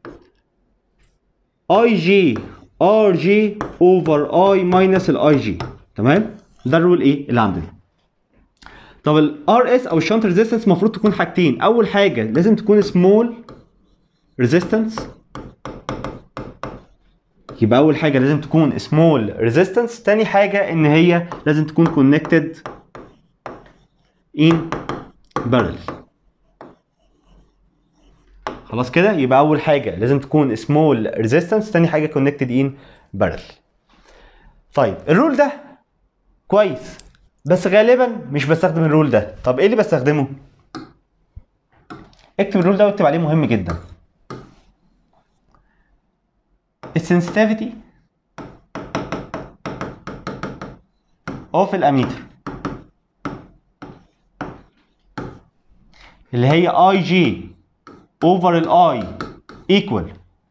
اي جي ار جي اوفر اي ماينس الاي جي تمام؟ ده الرول ايه اللي عندنا طب الار اس او الشنط ريزيستنس المفروض تكون حاجتين اول حاجه لازم تكون سمول ريزيستنس يبقى اول حاجه لازم تكون سمول ريزيستنس تاني حاجه ان هي لازم تكون كونكتد ان بارل خلاص كده يبقى اول حاجه لازم تكون سمول ريزيستنس تاني حاجه كونكتد ان بارل طيب الرول ده كويس بس غالبا مش بستخدم الرول ده طب ايه اللي بستخدمه اكتب الرول ده واكتب عليه مهم جدا السنسيتيفيتي اوف الاميتر اللي هي اي جي اوفر الاي ايكوال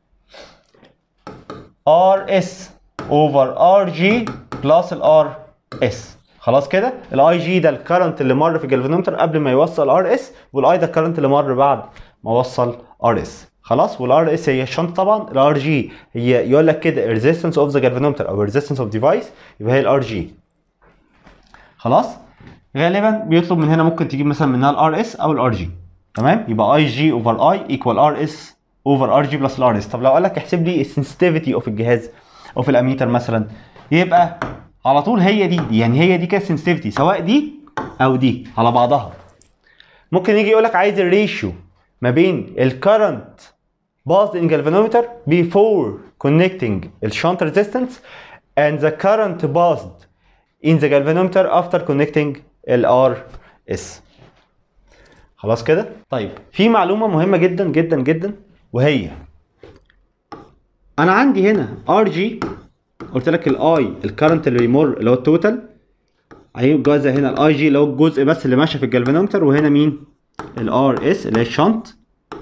ار اس اوفر ار جي بلس الار اس خلاص كده الاي جي ده الكرنت اللي مر في الجلفانومتر قبل ما يوصل ار اس والاي ده الكرنت اللي مر بعد ما وصل ار اس خلاص والار اس هي الشنطه طبعا الار جي هي يقول لك كده ريزيستنس اوف ذا جلفانومتر او ريزيستنس اوف ديفايس يبقى هي الار جي خلاص غالبا بيطلب من هنا ممكن تجيب مثلا منها الار اس او الار جي تمام يبقى اي جي اوفر اي ايكوال ار اس اوفر ار جي بلس الار اس طب لو قال لك احسب لي السنسيتيفيتي اوف الجهاز او في الاميتر مثلا يبقى على طول هي دي, دي يعني هي دي كده السنسيتيفيتي سواء دي او دي على بعضها ممكن يجي يقول لك عايز الريشيو ما بين الكرنت passed in galvanometer before connecting الشنط resistance and the current passed in the galvanometer after connecting ال RS خلاص كده طيب في معلومة مهمة جدا جدا جدا وهي انا عندي هنا ار جي قلت لك الاي الكرنت اللي بيمر اللي هو التوتال هيجزء هنا الاي جي اللي هو الجزء بس اللي ماشي في الجلفانومتر وهنا مين الار اس اللي هي الشنط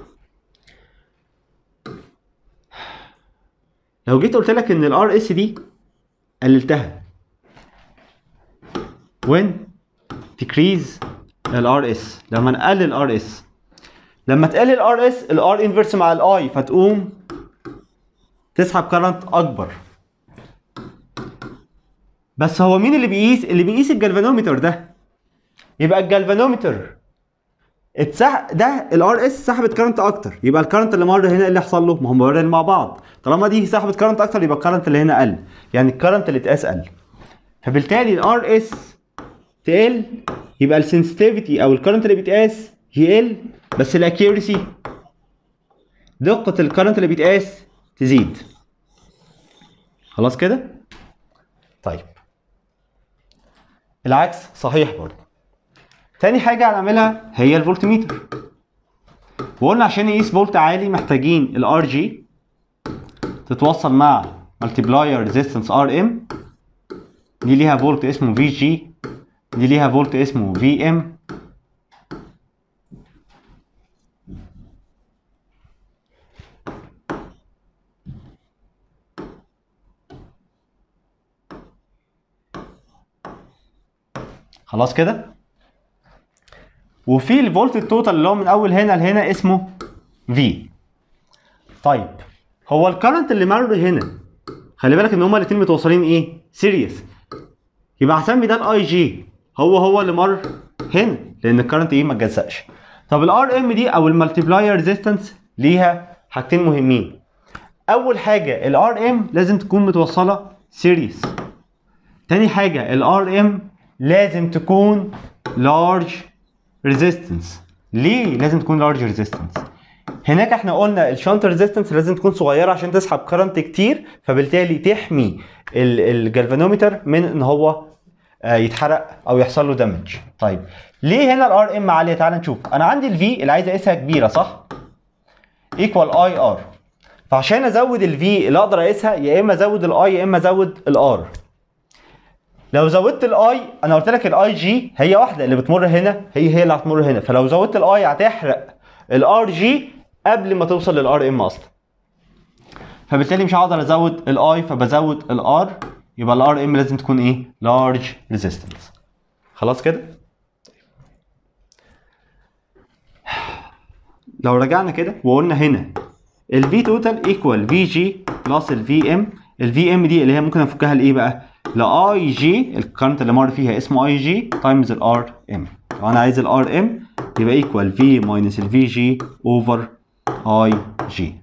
لو جيت قلت لك ان الار اس دي قللتها when decrease الار اس لما نقلل الار اس لما تقلل الار اس الار انفرس مع الاي فتقوم تسحب كرنت اكبر بس هو مين اللي بيقيس اللي بيقيس الجلفانومتر ده يبقى الجلفانومتر اتسح ده الار اس سحبت كرنت اكتر يبقى الكرنت اللي مر هنا اللي حصل له ما هم مرين مع بعض طالما دي سحبت كرنت اكتر يبقى الكرنت اللي هنا قل يعني الكرنت اللي اتقاس قل فبالتالي الار اس تقل يبقى السنسيتيفيتي او الكرنت اللي بيتقاس يقل بس الاكيورسي دقة الكرنت اللي بيتقاس تزيد خلاص كده طيب العكس صحيح برضه تاني حاجة هنعملها هي الفولتميتر وقلنا عشان نقيس فولت عالي محتاجين الار جي تتوصل مع مالتيبلاير ريزيستنس ار ام دي ليها فولت اسمه في جي دي ليها فولت اسمه في ام خلاص كده وفي الفولت التوتال اللي هو من اول هنا لهنا اسمه في طيب هو الكرنت اللي مر هنا خلي بالك ان هما الاثنين متوصلين ايه سيريس يبقى هسمي ده الاي جي هو هو اللي مر هنا لان الكرنت ايه ما اتجزأش طب الار ام دي او المالتيبلاير ريزيستنس ليها حاجتين مهمين اول حاجه الار ام لازم تكون متوصله سيريس تاني حاجه الار ام لازم تكون لارج ريزيستنس ليه لازم تكون لارج ريزيستنس هناك احنا قلنا الشنط ريزيستنس لازم تكون صغيره عشان تسحب كرنت كتير فبالتالي تحمي الجلفانومتر من ان هو يتحرق او يحصل له دامج طيب ليه هنا الار ام عاليه تعال نشوف انا عندي الفي اللي عايز اقيسها كبيره صح ايكوال اي ار فعشان ازود الفي اللي اقدر اقيسها يا اما ازود الاي يا اما ازود الار لو زودت الاي انا قلت لك الاي جي هي واحده اللي بتمر هنا هي هي اللي هتمر هنا فلو زودت الاي هتحرق الار جي قبل ما توصل للار ام اصلا فبالتالي مش هقدر ازود الاي فبزود الار يبقى الار ام لازم تكون ايه لارج ريزيستنس خلاص كده لو رجعنا كده وقلنا هنا الفي توتال ايكوال في جي بلس الفي ام الفي ام دي اللي هي ممكن افكها لايه بقى لاي جي الكرنت اللي مر فيها اسمه اي جي تايمز الار ام لو انا عايز الار ام يبقى ايكوال في ماينس الفي جي اوفر اي جي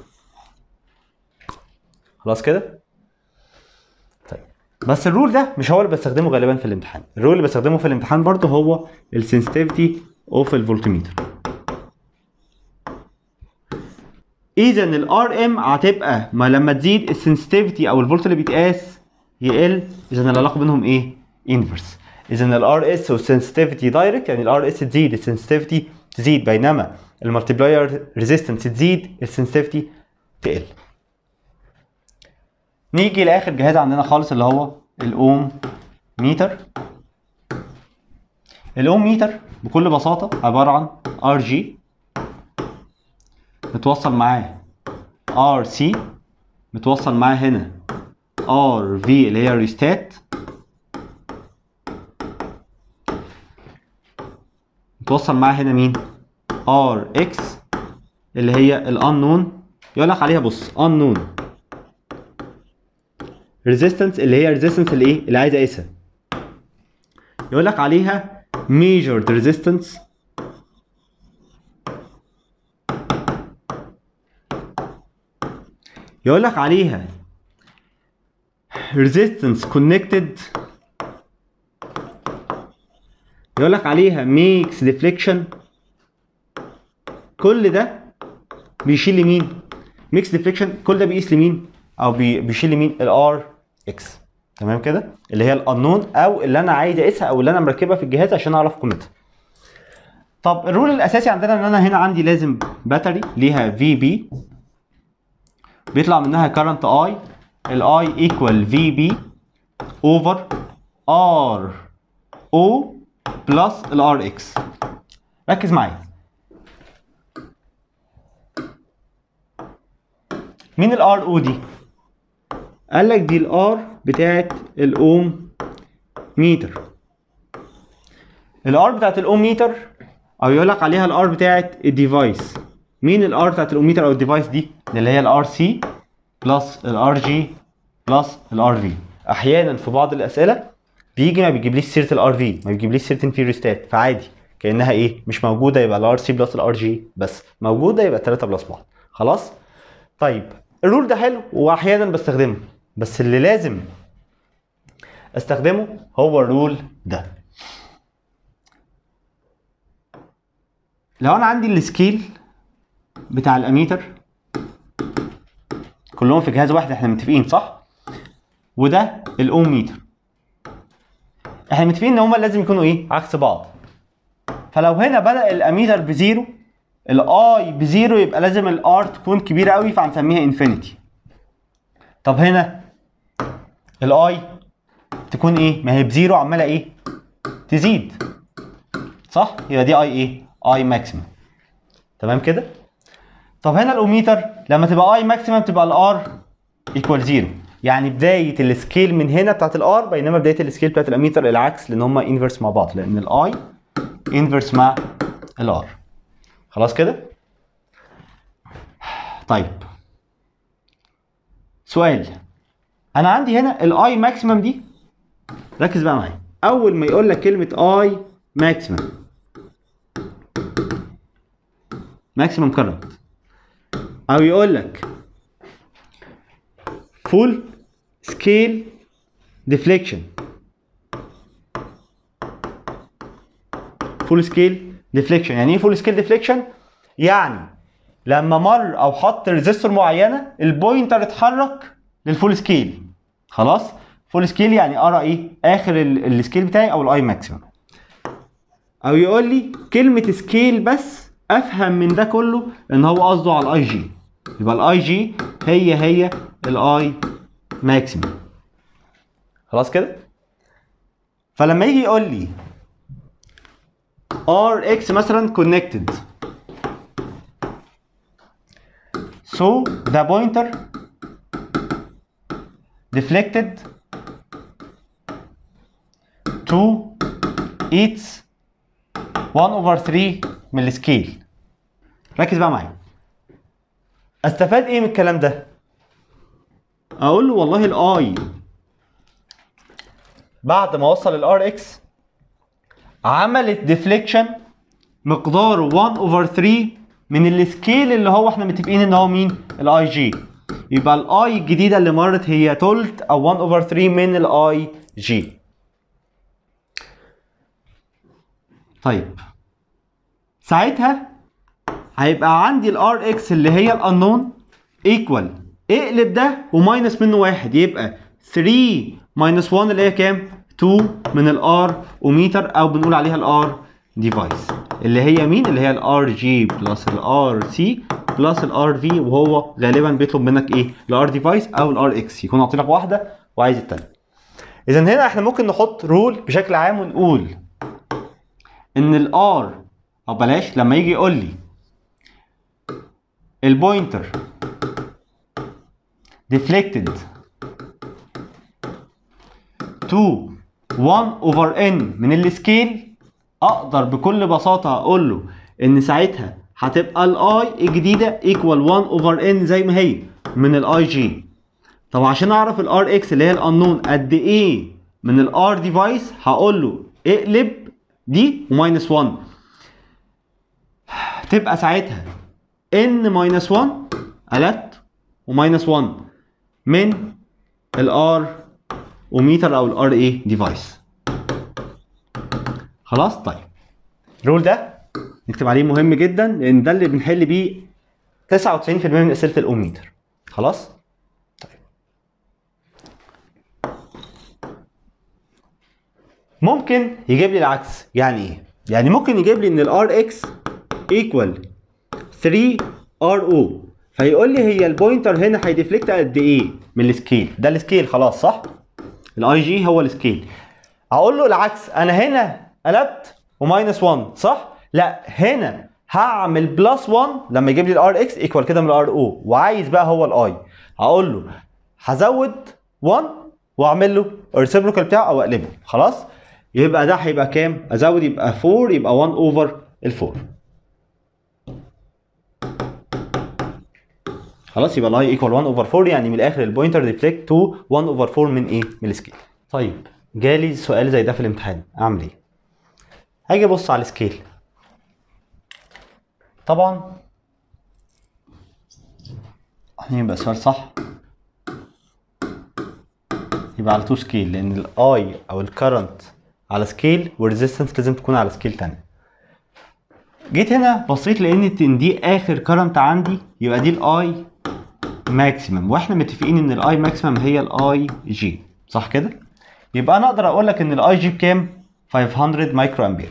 خلاص كده طيب بس الرول ده مش هو اللي بستخدمه غالبا في الامتحان الرول اللي بستخدمه في الامتحان برضه هو السنسيتيفيتي اوف الفولتميتر اذا الار ام هتبقى ما لما تزيد السنسيتيفيتي او الفولت اللي بيتقاس يقل اذا العلاقه بينهم ايه انفرس اذا الار اس والسنسيتيفيتي دايركت يعني الار اس تزيد السنسيتيفيتي تزيد بينما المالتيبلاير ريزيستنس تزيد السنسيتيفيتي تقل نيجي لاخر جهاز عندنا خالص اللي هو الاوم ميتر الاوم ميتر بكل بساطه عباره عن ار جي متوصل معاه ار سي متوصل معاه هنا ار في اللي هي ريستات متوصل معاه هنا مين ار اكس اللي هي الانون يقول لك عليها بص انون ريزيستنس اللي هي ريزيستنس اللي ايه اللي عايز اقيسها يقول لك عليها measured resistance يقول لك عليها resistance connected يقول لك عليها makes deflection كل ده بيشيل لمين makes deflection كل ده بيقيس لمين او بي- بيشيل لمين الار اكس تمام كده اللي هي الانون او اللي انا عايز اقيسها او اللي انا مركبها في الجهاز عشان اعرف قيمتها طب الرول الاساسي عندنا ان انا هنا عندي لازم باتري ليها في بي بيطلع منها كارنت اي الاي ايكوال في بي اوفر ار او بلس الار اكس ركز معايا مين الار او دي قال لك دي الار بتاعت الاوم ميتر الار بتاعت الاوم ميتر او يقول لك عليها الار بتاعت الديفايس مين الار بتاعت الاوم ميتر او الديفايس دي اللي هي الار سي بلس الار جي بلس الار في احيانا في بعض الاسئله بيجي ما بيجيبليش سيره الار في ما بيجيبليش سيره الفيروستات فعادي كانها ايه مش موجوده يبقى الار سي بلس الار جي بس موجوده يبقى 3 بلس بعض خلاص طيب الرول ده حلو واحيانا بستخدمه بس اللي لازم استخدمه هو الرول ده لو انا عندي السكيل بتاع الاميتر كلهم في جهاز واحد احنا متفقين صح وده الاوم ميتر احنا متفقين ان هما لازم يكونوا ايه عكس بعض فلو هنا بدا الاميتر بزيرو الاي بزيرو يبقى لازم الار تكون كبيره قوي فهنسميها انفينيتي طب هنا الاي تكون ايه ما هي بزيرو عماله ايه تزيد صح يبقى دي اي ايه اي ماكسيمم تمام كده طب هنا الاوميتر لما تبقى اي ماكسيمم تبقى الار ايكوال زيرو يعني بدايه السكيل من هنا بتاعت الار بينما بدايه السكيل بتاعت الاميتر العكس لان هما انفرس مع بعض لان الاي انفرس مع الار خلاص كده طيب سؤال انا عندي هنا الاي ماكسيمم دي ركز بقى معايا اول ما يقول لك كلمه اي ماكسيمم ماكسيمم كرنت او يقول لك فول سكيل ديفليكشن فول سكيل ديفليكشن يعني ايه فول سكيل ديفليكشن يعني لما مر او حط ريزيستور معينه البوينتر اتحرك للفول سكيل خلاص فول سكيل يعني ارى ايه اخر ال- السكيل بتاعي او الاي ماكسيمم او يقول لي كلمه سكيل بس افهم من ده كله ان هو قصده على الاي جي يبقى الاي جي هي هي الاي ماكسيمم خلاص كده فلما يجي يقول لي ار اكس مثلا connected so the pointer deflected to its 1 over 3 من السكيل ركز بقى معايا استفاد ايه من الكلام ده اقول له والله الاي بعد ما وصل الار اكس عملت ديفليكشن مقداره 1 over 3 من السكيل اللي هو احنا متفقين ان هو مين الاي جي يبقى الاي الجديده اللي مرت هي تلت او 1 اوفر 3 من الاي جي طيب ساعتها هيبقى عندي الار اكس اللي هي الانون ايكوال اقلب ده وماينس منه واحد يبقى 3 ماينس 1 اللي هي كام 2 من الار اوميتر او بنقول عليها الار ديفايس اللي هي مين اللي هي الار جي بلس الار سي بلس الار في وهو غالبا بيطلب منك ايه الار ديفايس او الار اكس يكون عاطي لك واحده وعايز الثانيه اذا هنا احنا ممكن نحط رول بشكل عام ونقول ان الار او بلاش لما يجي يقول لي البوينتر deflected to 1 over n من السكيل اقدر بكل بساطه اقول له ان ساعتها هتبقى الاي الجديده ايكوال 1 over n زي ما هي من الاي جي طب عشان اعرف الار اكس اللي هي الانون قد ايه من الار ديفايس هقول له اقلب دي وماينس 1 تبقى ساعتها n ماينس 1 قلبت وماينس 1 من الار اوميتر او الار ايه ديفايس خلاص طيب الرول ده نكتب عليه مهم جدا لان ده اللي بنحل بيه 99% من اسئله الاوميتر خلاص طيب ممكن يجيب لي العكس يعني ايه يعني ممكن يجيب لي ان الار اكس ايكوال 3 ار او فيقول لي هي البوينتر هنا هيديفليكت قد ايه من السكيل ده السكيل خلاص صح الاي جي هو السكيل هقول له العكس انا هنا قلبت وماينس 1 صح لا هنا هعمل بلس 1 لما يجيب لي الار اكس ايكوال كده من الار او وعايز بقى هو الاي هقول له هزود 1 واعمل له الريسبروكال بتاعه او اقلبه خلاص يبقى ده هيبقى كام ازود يبقى 4 يبقى 1 اوفر ال 4 خلاص يبقى الاي ايكوال 1 اوفر 4 يعني من الاخر البوينتر ريفلكت تو 1 اوفر 4 من ايه؟ من السكيل. طيب جالي سؤال زي ده في الامتحان اعمل ايه؟ هاجي ابص على السكيل. طبعا يبقى السؤال صح يبقى على تو سكيل لان الاي او الكرنت على سكيل والريزيستنس لازم تكون على سكيل تانية. جيت هنا بصيت لقيت ان دي اخر كرنت عندي يبقى دي الاي ماكسيمم واحنا متفقين ان الاي ماكسيمم هي الاي جي صح كده يبقى انا اقدر اقول لك ان الاي جي بكام 500 مايكرو امبير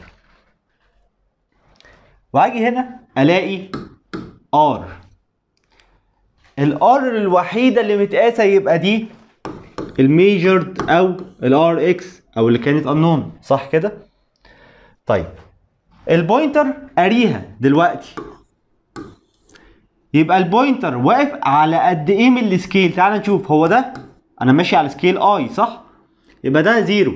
واجي هنا الاقي ار الار الوحيده اللي متقاسه يبقى دي الميجرد او الار اكس او اللي كانت انون صح كده طيب البوينتر قاريها دلوقتي يبقى البوينتر واقف على قد ايه من السكيل تعال نشوف هو ده انا ماشي على سكيل اي صح يبقى ده زيرو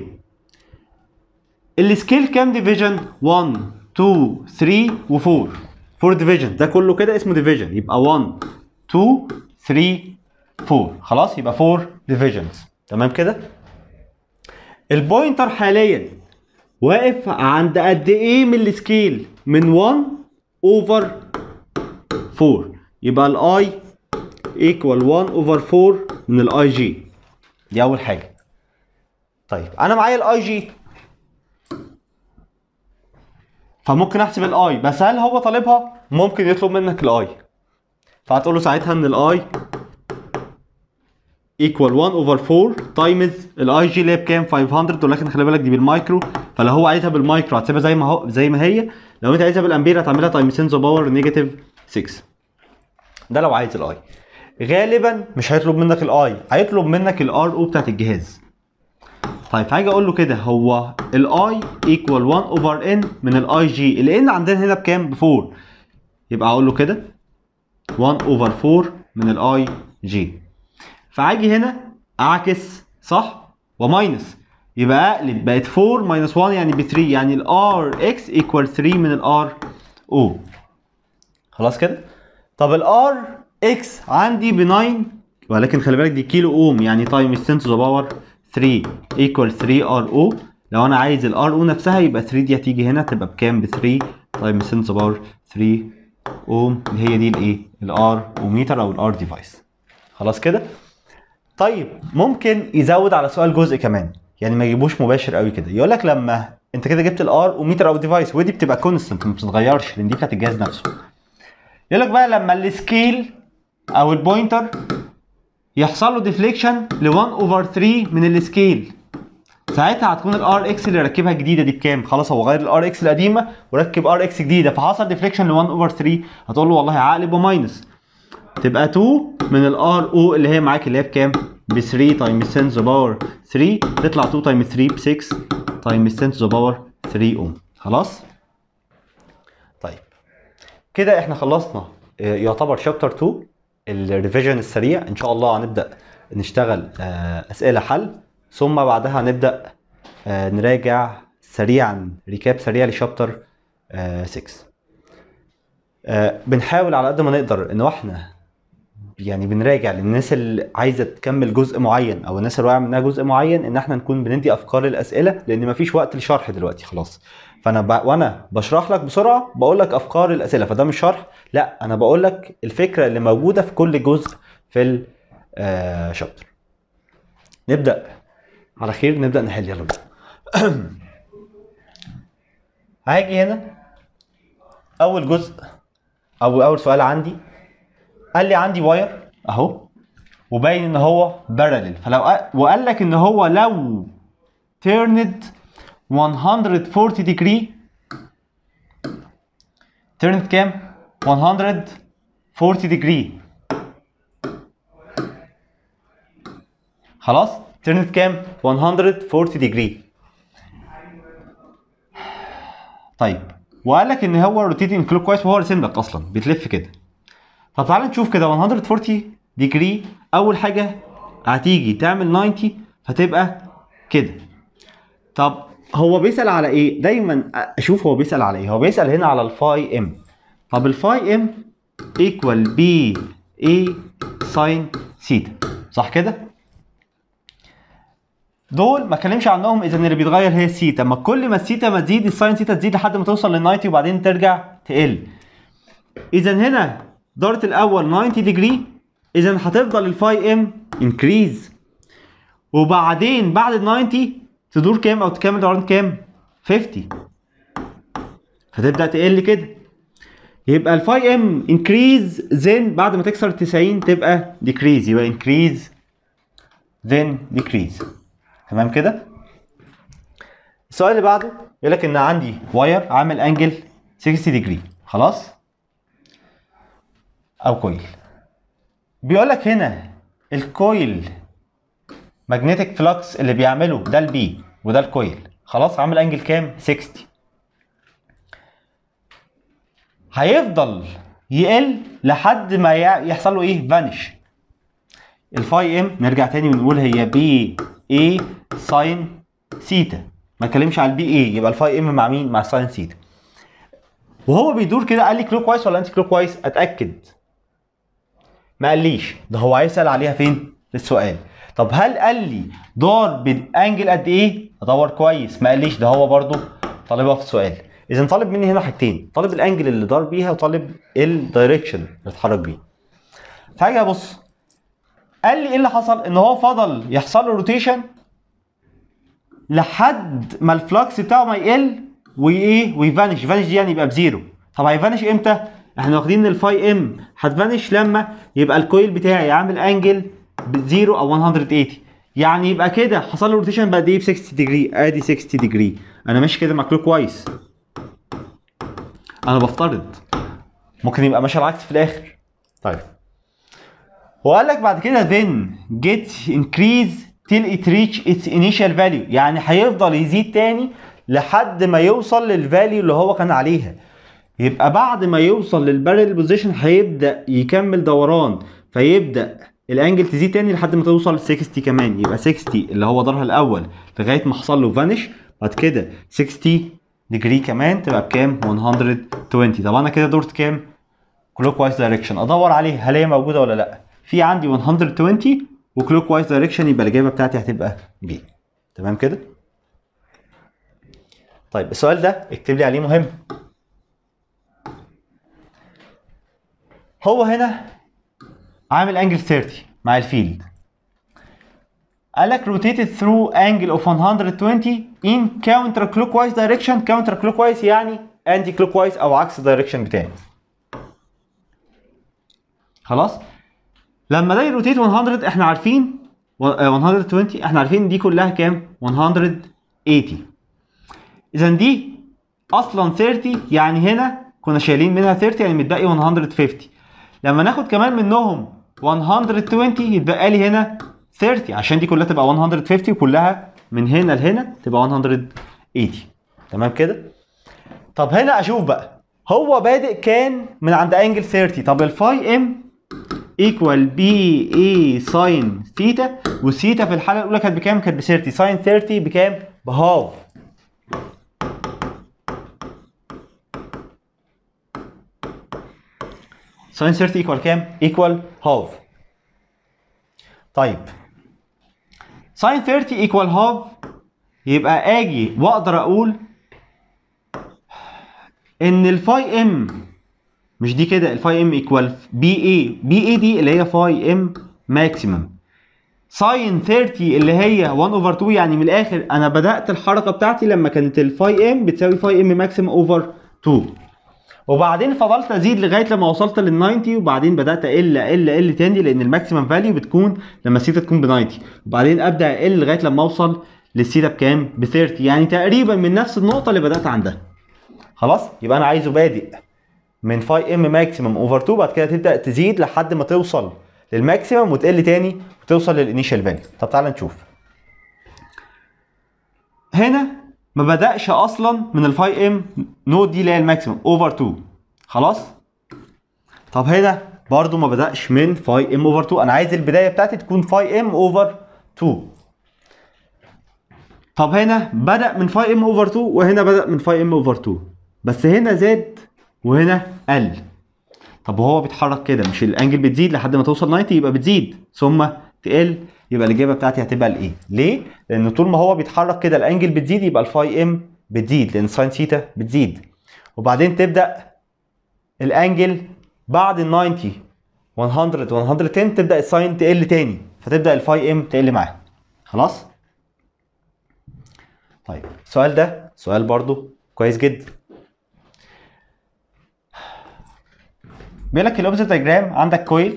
السكيل كام ديفيجن 1 2 3 و4 4 ديفيجن ده كله كده اسمه ديفيجن يبقى 1 2 3 4 خلاص يبقى 4 ديفيجنز تمام كده البوينتر حاليا واقف عند قد ايه من السكيل من 1 اوفر 4 يبقى الاي ايكوال 1 اوفر 4 من الاي جي دي اول حاجه طيب انا معايا الاي جي فممكن احسب الاي بس هل هو طالبها ممكن يطلب منك الاي فهتقول له ساعتها ان الاي ايكوال 1 اوفر 4 تايمز الاي جي اللي هي بكام 500 ولكن خلي بالك دي بالمايكرو فلو هو عايزها بالمايكرو هتسيبها زي ما هو زي ما هي لو انت عايزها بالامبير هتعملها تايمز 10 باور نيجاتيف 6 ده لو عايز الاي غالبا مش هيطلب منك الاي هيطلب منك الار او بتاعت الجهاز طيب هاجي اقول له كده هو الاي ايكوال 1 اوفر ان من الاي جي الان عندنا هنا بكام ب 4 يبقى اقول له كده 1 اوفر 4 من الاي جي فاجي هنا اعكس صح وماينس يبقى اقلب بقت 4 ماينس 1 يعني ب 3 يعني الار اكس ايكوال 3 من الار او خلاص كده طب الار اكس عندي ب 9 ولكن خلي بالك دي كيلو اوم يعني تايمز 10 تو ذا باور 3 ايكوال 3 ار او لو انا عايز الار او نفسها يبقى 3 دي هتيجي هنا تبقى بكام ب 3 تايمز 10 تو ذا باور 3 اوم اللي هي دي الايه الار اوميتر او الار ديفايس خلاص كده طيب ممكن يزود على سؤال جزء كمان يعني ما يجيبوش مباشر قوي كده يقول لك لما انت كده جبت الار اوميتر او ديفايس ودي بتبقى كونستنت ما بتتغيرش لان دي بتاعت الجهاز نفسه يقول لك بقى لما السكيل او البوينتر يحصل له ديفليكشن ل 1 اوفر 3 من السكيل ساعتها هتكون الار اكس اللي ركبها جديده دي بكام؟ خلاص هو غير الار اكس القديمه وركب ار اكس جديده فحصل ديفليكشن ل 1 اوفر 3 هتقول له والله عقل يبقى ماينس تبقى 2 من الار او اللي هي معاك اللي هي بكام؟ ب 3 تايمز 10 ذا باور 3 تطلع 2 تايمز 3 ب 6 تايمز 10 ذا باور 3 اوم خلاص؟ طيب كده احنا خلصنا آه، يعتبر شابتر 2 الريفيجن السريع ان شاء الله هنبدا نشتغل آه، اسئله حل ثم بعدها هنبدا آه، نراجع سريعا ريكاب سريع لشابتر 6 آه، بنحاول على قد ما نقدر ان احنا يعني بنراجع للناس اللي عايزه تكمل جزء معين او الناس اللي واقعه منها جزء معين ان احنا نكون بندي افكار للاسئله لان مفيش وقت للشرح دلوقتي خلاص فانا ب... وانا بشرح لك بسرعه بقول لك افكار الاسئله فده مش شرح لا انا بقول لك الفكره اللي موجوده في كل جزء في الشابتر نبدا على خير نبدا نحل يلا بينا هاجي هنا اول جزء او اول سؤال عندي قال لي عندي واير اهو وباين ان هو بارلل فلو أ- وقال لك ان هو لو turned 140 degree turned كام 140 degree خلاص turned كام 140 degree طيب وقال لك ان هو روتيتنج كلوك كويس وهو رسم لك اصلا بتلف كده طب تعالى نشوف كده 140 ديجري اول حاجه هتيجي تعمل 90 هتبقى كده طب هو بيسال على ايه دايما اشوف هو بيسال على ايه هو بيسال هنا على الفاي ام طب الفاي ام ايكوال بي اي ساين سيتا صح كده دول ما اتكلمش عنهم اذا اللي بيتغير هي السيتا اما كل ما السيتا ما تزيد الساين سيتا تزيد لحد ما توصل لل 90 وبعدين ترجع تقل اذا هنا دارت الاول 90 ديجري اذا هتفضل الفاي ام انكريز وبعدين بعد ال 90 تدور كام او تكمل دوران كام 50 فتبدا تقل كده يبقى الفاي ام انكريز زين بعد ما تكسر 90 تبقى ديكريز يبقى انكريز then decrease تمام كده السؤال اللي بعده يقول لك ان عندي واير عامل انجل 60 ديجري خلاص او كويل بيقول لك هنا الكويل ماجنتيك فلكس اللي بيعمله ده البي وده الكويل خلاص عامل انجل كام 60 هيفضل يقل لحد ما يع- يحصل له ايه فانش الفاي ام نرجع تاني ونقول هي بي اي ساين سيتا ما اتكلمش على البي اي يبقى الفاي ام مع مين مع ساين سيتا وهو بيدور كده قال لي كلوك وايز ولا انتي كلوك وايز اتاكد ما قاليش ده هو هيسال عليها فين في السؤال طب هل قال لي دار بانجل قد ايه ادور كويس ما قاليش ده هو برضو طالبها في السؤال اذا طالب مني هنا حاجتين طالب الانجل اللي دار بيها وطالب الدايركشن اللي اتحرك بيه فهاجي ابص قال لي ايه اللي حصل ان هو فضل يحصل له روتيشن لحد ما الفلكس بتاعه ما يقل وايه ويفانش فانش دي يعني يبقى بزيرو طب هيفانش امتى احنا واخدين ان الفاي ام هتفانش لما يبقى الكويل بتاعي عامل انجل بزيرو او 180 يعني يبقى كده حصل له روتيشن بقد ايه ب 60 ديجري ادي 60 ديجري انا ماشي كده مع كلوك كويس انا بفترض ممكن يبقى ماشي العكس في الاخر طيب وقال لك بعد كده then get increase till it reach its initial value يعني هيفضل يزيد تاني لحد ما يوصل للفاليو اللي هو كان عليها يبقى بعد ما يوصل للبارل بوزيشن هيبدا يكمل دوران فيبدا الانجل تزيد تاني لحد ما توصل 60 كمان يبقى 60 اللي هو دارها الاول لغايه ما حصل له فانش بعد كده 60 ديجري كمان تبقى بكام 120 طب انا كده دورت كام كلوك وايز دايركشن ادور عليه هل هي موجوده ولا لا في عندي 120 وكلوك وايز دايركشن يبقى الاجابه بتاعتي هتبقى بي تمام كده طيب السؤال ده اكتب لي عليه مهم هو هنا عامل انجل 30 مع الفيلد قال لك rotated through angle of 120 in counter clockwise direction counter clockwise يعني anti clockwise او عكس الدايركشن بتاعي خلاص لما ده يروتيت 100 احنا عارفين و- آه، 120 احنا عارفين دي كلها كام 180 اذا دي اصلا 30 يعني هنا كنا شايلين منها 30 يعني متبقي 150 لما ناخد كمان منهم 120 يتبقى لي هنا 30 عشان دي كلها تبقى 150 وكلها من هنا لهنا تبقى 180 تمام كده طب هنا اشوف بقى هو بادئ كان من عند انجل 30 طب الفاي ام ايكوال بي اي ساين ثيتا والثيتا في الحاله الاولى كانت بكام؟ كانت ب 30 ساين 30 بكام؟ بهاف ساين 30 ايكوال كام؟ ايكوال هاف طيب ساين 30 ايكوال هاف يبقى اجي واقدر اقول ان الفاي ام مش دي كده الفاي ام ايكوال بي اي بي اي دي اللي هي فاي ام ماكسيمم ساين 30 اللي هي 1 اوفر 2 يعني من الاخر انا بدات الحركه بتاعتي لما كانت الفاي ام بتساوي فاي ام ماكسيمم اوفر 2 وبعدين فضلت ازيد لغايه لما وصلت لل 90 وبعدين بدات اقل اقل اقل تاني لان الماكسيمم فاليو بتكون لما السيتا تكون ب 90 وبعدين ابدا اقل لغايه لما اوصل للسيتا بكام؟ ب 30 يعني تقريبا من نفس النقطه اللي بدات عندها خلاص يبقى انا عايزه بادئ من فاي ام ماكسيمم اوفر 2 بعد كده تبدا تزيد لحد ما توصل للماكسيمم وتقل تاني وتوصل للانيشال فاليو طب تعالى نشوف هنا ما بداش اصلا من الفاي ام نود دي اللي هي الماكسيمم اوفر 2 خلاص طب هنا برضو ما بداش من فاي ام اوفر 2 انا عايز البدايه بتاعتي تكون فاي ام اوفر 2 طب هنا بدا من فاي ام اوفر 2 وهنا بدا من فاي ام اوفر 2 بس هنا زاد وهنا قل طب وهو بيتحرك كده مش الانجل بتزيد لحد ما توصل 90 يبقى بتزيد ثم تقل يبقى الاجابه بتاعتي هتبقى الايه ليه لان طول ما هو بيتحرك كده الانجل بتزيد يبقى الفاي ام بتزيد لان ساين ثيتا بتزيد وبعدين تبدا الانجل بعد ال 90 100 110 تبدا الساين تقل تاني فتبدا الفاي ام تقل معاها خلاص طيب السؤال ده سؤال برضو كويس جدا بيقول لك الاوبزيت دايجرام عندك كويل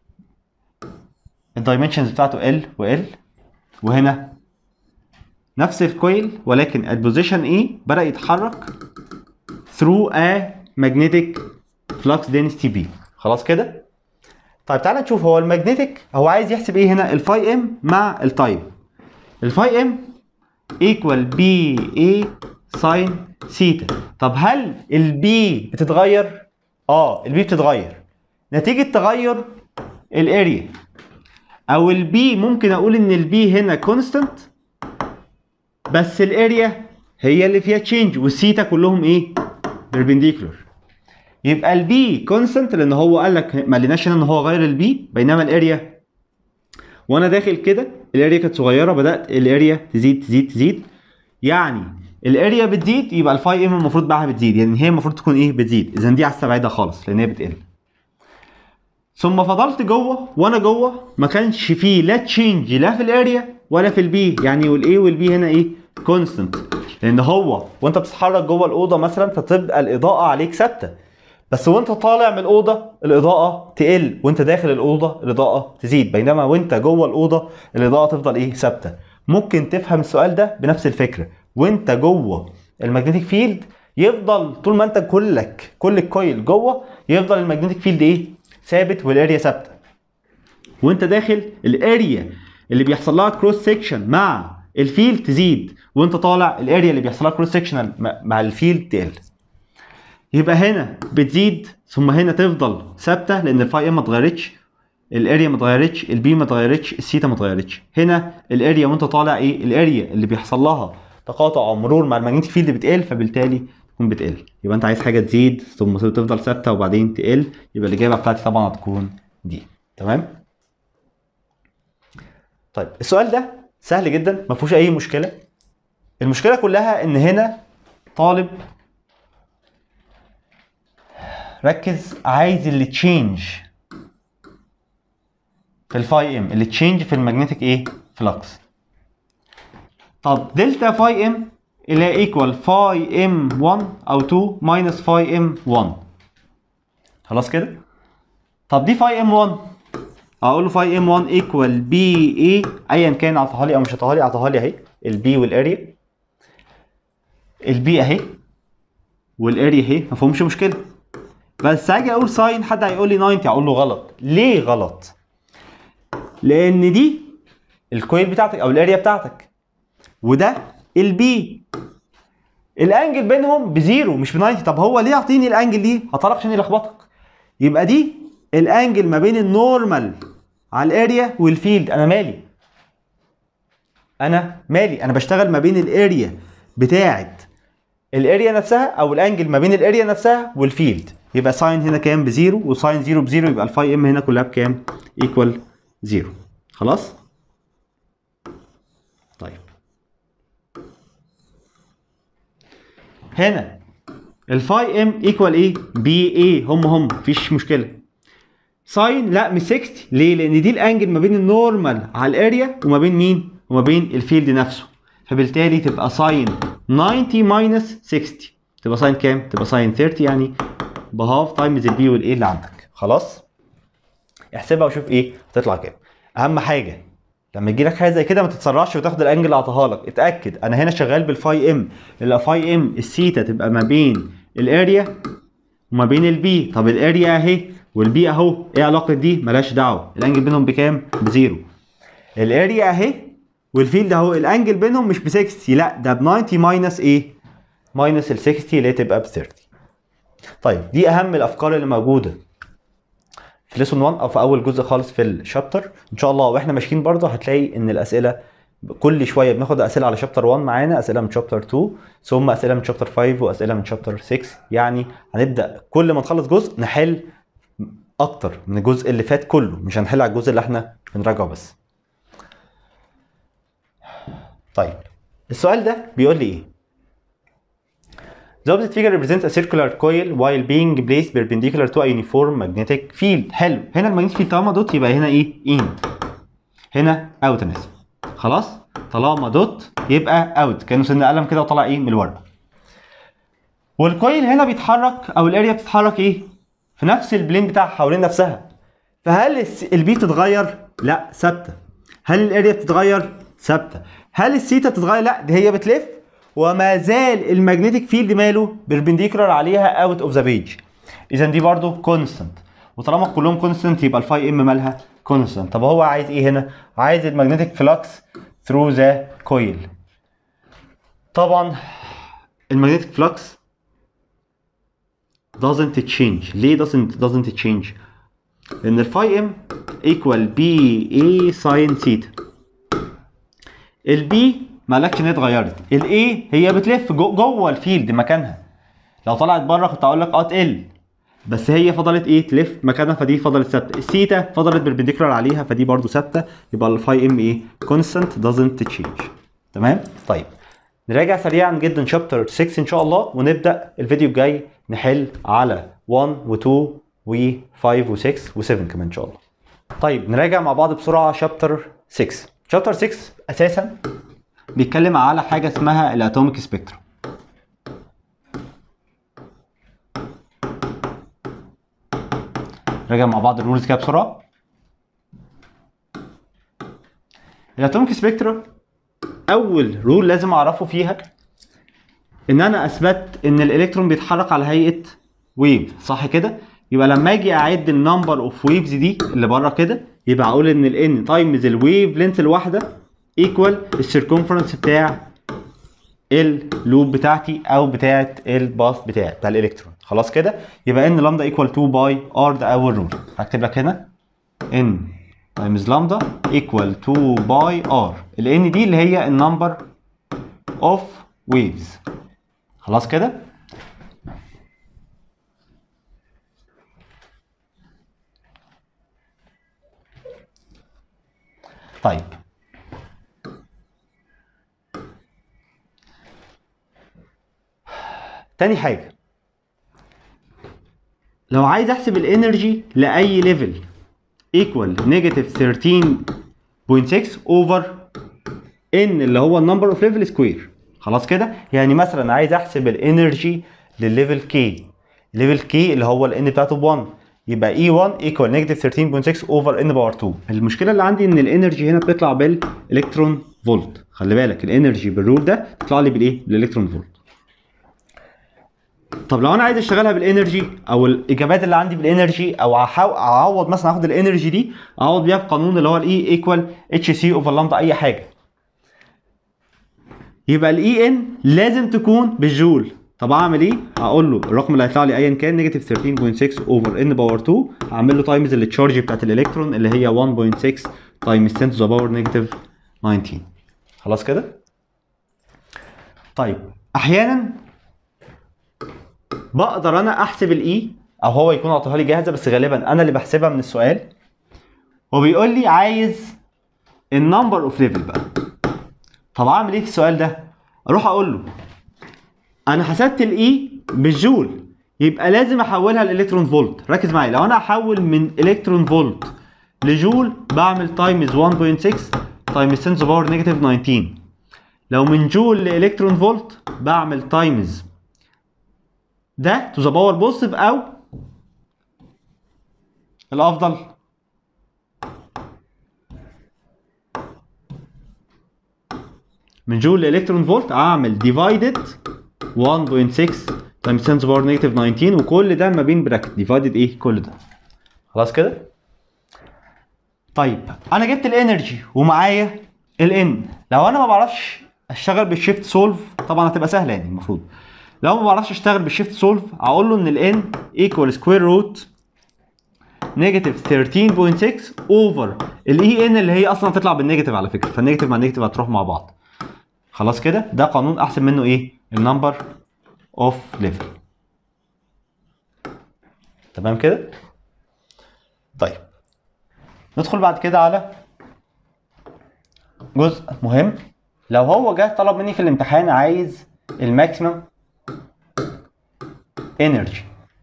الدايمنشنز بتاعته ال وال وهنا نفس الكويل ولكن at position A بدأ يتحرك through a magnetic flux density B خلاص كده طيب تعالى نشوف هو المagnetic هو عايز يحسب ايه هنا الفاي ام مع التايم الفاي ام equal بي اي ساين ثيتا طب هل البي بتتغير اه البي بتتغير نتيجة تغير الاريا او البي ممكن اقول ان البي هنا كونستانت بس الاريا هي اللي فيها تشينج والثيتا كلهم ايه بيربنديكولار يبقى البي كونستانت لان هو قال لك ما قالناش هنا ان هو غير البي بينما الاريا وانا داخل كده الاريا كانت صغيره بدات الاريا تزيد تزيد تزيد يعني الاريا بتزيد يبقى الفاي ام المفروض بقى بتزيد يعني هي المفروض تكون ايه بتزيد اذا دي على استبعدها خالص لان هي بتقل ثم فضلت جوه وانا جوه ما كانش فيه لا تشينج لا في الاريا ولا في البي يعني والايه والبي هنا ايه كونستنت لان هو وانت بتتحرك جوه الاوضه مثلا فتبقى الاضاءه عليك ثابته بس وانت طالع من الاوضه الاضاءه تقل وانت داخل الاوضه الاضاءه تزيد بينما وانت جوه الاوضه الاضاءه تفضل ايه ثابته ممكن تفهم السؤال ده بنفس الفكره وانت جوه المagnetic فيلد يفضل طول ما انت كلك كل الكويل جوه يفضل المagnetic فيلد ايه ثابت والاريا ثابته وانت داخل الاريا اللي بيحصل لها كروس سيكشن مع الفيلد تزيد وانت طالع الاريا اللي بيحصل لها كروس سيكشن مع الفيلد تقل يبقى هنا بتزيد ثم هنا تفضل ثابته لان الفاي ام ما اتغيرتش الاريا ما اتغيرتش البي ما اتغيرتش الثيتا ما اتغيرتش هنا الاريا وانت طالع ايه الاريا اللي بيحصل لها تقاطع او مرور مع المagnetic فيلد بتقل فبالتالي تكون بتقل يبقى انت عايز حاجه تزيد ثم تفضل ثابته وبعدين تقل يبقى الاجابه بتاعتي طبعا هتكون دي تمام طيب السؤال ده سهل جدا ما فيهوش اي مشكله المشكله كلها ان هنا طالب ركز عايز اللي تشينج في الفاي ام اللي تشينج في المagnetic ايه فلكس طب دلتا فاي ام اللي هي ايكوال فاي ام 1 او 2 ماينس فاي ام 1 خلاص كده طب دي فاي ام 1 اقول له فاي ام 1 ايكوال بي اي ايا كان عطاها لي او مش عطاها لي عطاها لي اهي البي والاريا البي اهي والاريا اهي ما فيهمش مشكله بس اجي اقول ساين حد هيقول لي 90 اقول له غلط ليه غلط لان دي الكويل بتاعتك او الاريا بتاعتك وده البي الانجل بينهم بزيرو مش ب 90 طب هو ليه يعطيني الانجل دي هطلق عشان يلخبطك يبقى دي الانجل ما بين النورمال على الاريا والفيلد انا مالي انا مالي انا بشتغل ما بين الاريا بتاعت الاريا نفسها او الانجل ما بين الاريا نفسها والفيلد يبقى ساين هنا كام بزيرو وساين زيرو بزيرو يبقى الفاي ام هنا كلها بكام ايكوال زيرو خلاص طيب هنا الفاي ام ايكوال ايه بي اي هم هم مفيش مشكله ساين لا مش 60 ليه لان دي الانجل ما بين النورمال على الاريا وما بين مين وما بين الفيلد نفسه فبالتالي تبقى ساين 90 ماينس 60 تبقى ساين كام تبقى ساين 30 يعني بهاف تايمز البي والايه اللي عندك خلاص احسبها وشوف ايه هتطلع كام اهم حاجه لما يجي لك حاجه زي كده ما تتسرعش وتاخد الانجل اللي اعطاها لك اتاكد انا هنا شغال بالفاي ام الفاي ام السيتا تبقى ما بين الاريا وما بين البي طب الاريا اهي والبي اهو ايه علاقه دي ملهاش دعوه الانجل بينهم بكام بزيرو الاريا اهي والفيلد اهو الانجل بينهم مش ب 60 لا ده ب 90 ماينس ايه ماينس ال 60 اللي هي تبقى ب 30 طيب دي اهم الافكار اللي موجوده في ليسون 1 او في اول جزء خالص في الشابتر ان شاء الله واحنا ماشيين برضه هتلاقي ان الاسئله كل شويه بناخد اسئله على شابتر 1 معانا اسئله من شابتر 2 ثم اسئله من شابتر 5 واسئله من شابتر 6 يعني هنبدا كل ما نخلص جزء نحل اكتر من الجزء اللي فات كله مش هنحل على الجزء اللي احنا بنراجعه بس طيب السؤال ده بيقول لي ايه The opposite figure represents a circular coil while being placed perpendicular to a uniform magnetic field. حلو هنا المagnetic field طالما دوت يبقى هنا ايه؟ in. هنا اوت انا اسف. خلاص؟ طالما دوت يبقى اوت كانه سن قلم كده وطلع ايه من الورقه. والكويل هنا بيتحرك او الاريا بتتحرك ايه؟ في نفس البلين بتاعها حوالين نفسها. فهل البي تتغير؟ لا ثابته. هل الاريا بتتغير؟ ثابته. هل السيتا بتتغير؟ لا دي هي بتلف وما زال المagnetic فيلد ماله بيربنديكولار عليها اوت اوف ذا بيج اذا دي برضو كونستانت وطالما كلهم كونستانت يبقى الفاي ام مالها كونستانت طب هو عايز ايه هنا عايز المagnetic فلكس ثرو ذا كويل طبعا المagnetic فلكس doesn't change ليه doesn't doesn't change لان الفاي ام ايكوال بي اي ساين ثيتا البي مالكش ان هي اتغيرت الاي هي بتلف جو جوه الفيلد مكانها لو طلعت بره كنت هقول لك اه تقل بس هي فضلت ايه تلف مكانها فدي فضلت ثابته الثيتا فضلت بالبنديكولار عليها فدي برضو ثابته يبقى الفاي ام ايه كونستانت doesn't change تمام طيب نراجع سريعا جدا شابتر 6 ان شاء الله ونبدا الفيديو الجاي نحل على 1 و2 و5 و6 و7 كمان ان شاء الله طيب نراجع مع بعض بسرعه شابتر 6 شابتر 6 اساسا بيتكلم على حاجه اسمها الاتوميك سبيكتروم نراجع مع بعض الرولز كده بسرعه الاتوميك سبيكتروم اول رول لازم اعرفه فيها ان انا اثبت ان الالكترون بيتحرك على هيئه ويف صح كده يبقى لما اجي اعد النمبر اوف ويفز دي اللي بره كده يبقى اقول ان الان تايمز الويف لينث الواحده ايكوال السيركمفرنس بتاع اللوب بتاعتي او بتاعه الباث بتاعي بتاع الالكترون خلاص كده يبقى ان لامدا ايكوال 2 باي ار ده اول رول هكتب لك هنا ان تايمز لامدا ايكوال 2 باي ار الان دي اللي هي النمبر اوف ويفز خلاص كده طيب تاني حاجة لو عايز احسب الانرجي لاي ليفل ايكوال نيجاتيف 13.6 اوفر ان اللي هو النمبر اوف ليفل سكوير خلاص كده يعني مثلا عايز احسب الانرجي للليفل كي ليفل كي اللي هو الان بتاعته ب 1 يبقى اي 1 ايكوال نيجاتيف 13.6 اوفر ان باور 2 المشكله اللي عندي ان الانرجي هنا بتطلع بالالكترون فولت خلي بالك الانرجي بالرول ده بتطلع لي بالايه بالالكترون فولت طب لو انا عايز اشتغلها بالانرجي او الاجابات اللي عندي بالانرجي او هحاول اعوض مثلا اخد الانرجي دي اعوض بيها بقانون اللي هو الاي ايكوال اتش سي اوفر لامدا اي حاجه يبقى الاي ان لازم تكون بالجول طب اعمل ايه؟ هقول له الرقم اللي هيطلع لي ايا كان نيجاتيف 13.6 اوفر ان باور 2 هعمل له تايمز التشارج بتاعت الالكترون اللي هي 1.6 تايمز 10 تو ذا باور نيجاتيف 19 خلاص كده؟ طيب احيانا بقدر انا احسب الاي او هو يكون عطاها لي جاهزه بس غالبا انا اللي بحسبها من السؤال هو بيقول لي عايز النمبر اوف ليفل بقى طب اعمل ايه في السؤال ده اروح اقول له انا حسبت الاي بالجول يبقى لازم احولها لالكترون فولت ركز معايا لو انا احول من الكترون فولت لجول بعمل تايمز 1.6 تايمز 10 باور نيجاتيف 19 لو من جول لالكترون فولت بعمل تايمز ده تو ذا باور بوزيتيف او الافضل من جول لالكترون فولت اعمل ديفايدد 1.6 تايمز 10 باور نيجاتيف 19 وكل ده ما بين براكت ديفايدد ايه كل ده خلاص كده طيب انا جبت الانرجي ومعايا الان لو انا ما بعرفش اشتغل بالشيفت سولف طبعا هتبقى سهله يعني المفروض لو ما بعرفش اشتغل بالشيفت سولف اقول له ان الان ايكوال سكوير روت نيجاتيف 13.6 اوفر الاي ان اللي هي اصلا هتطلع بالنيجاتيف على فكره فالنيجاتيف مع النيجاتيف هتروح مع بعض خلاص كده ده قانون احسن منه ايه النمبر اوف ليفل تمام كده طيب ندخل بعد كده على جزء مهم لو هو جه طلب مني في الامتحان عايز الماكسيمم انرجي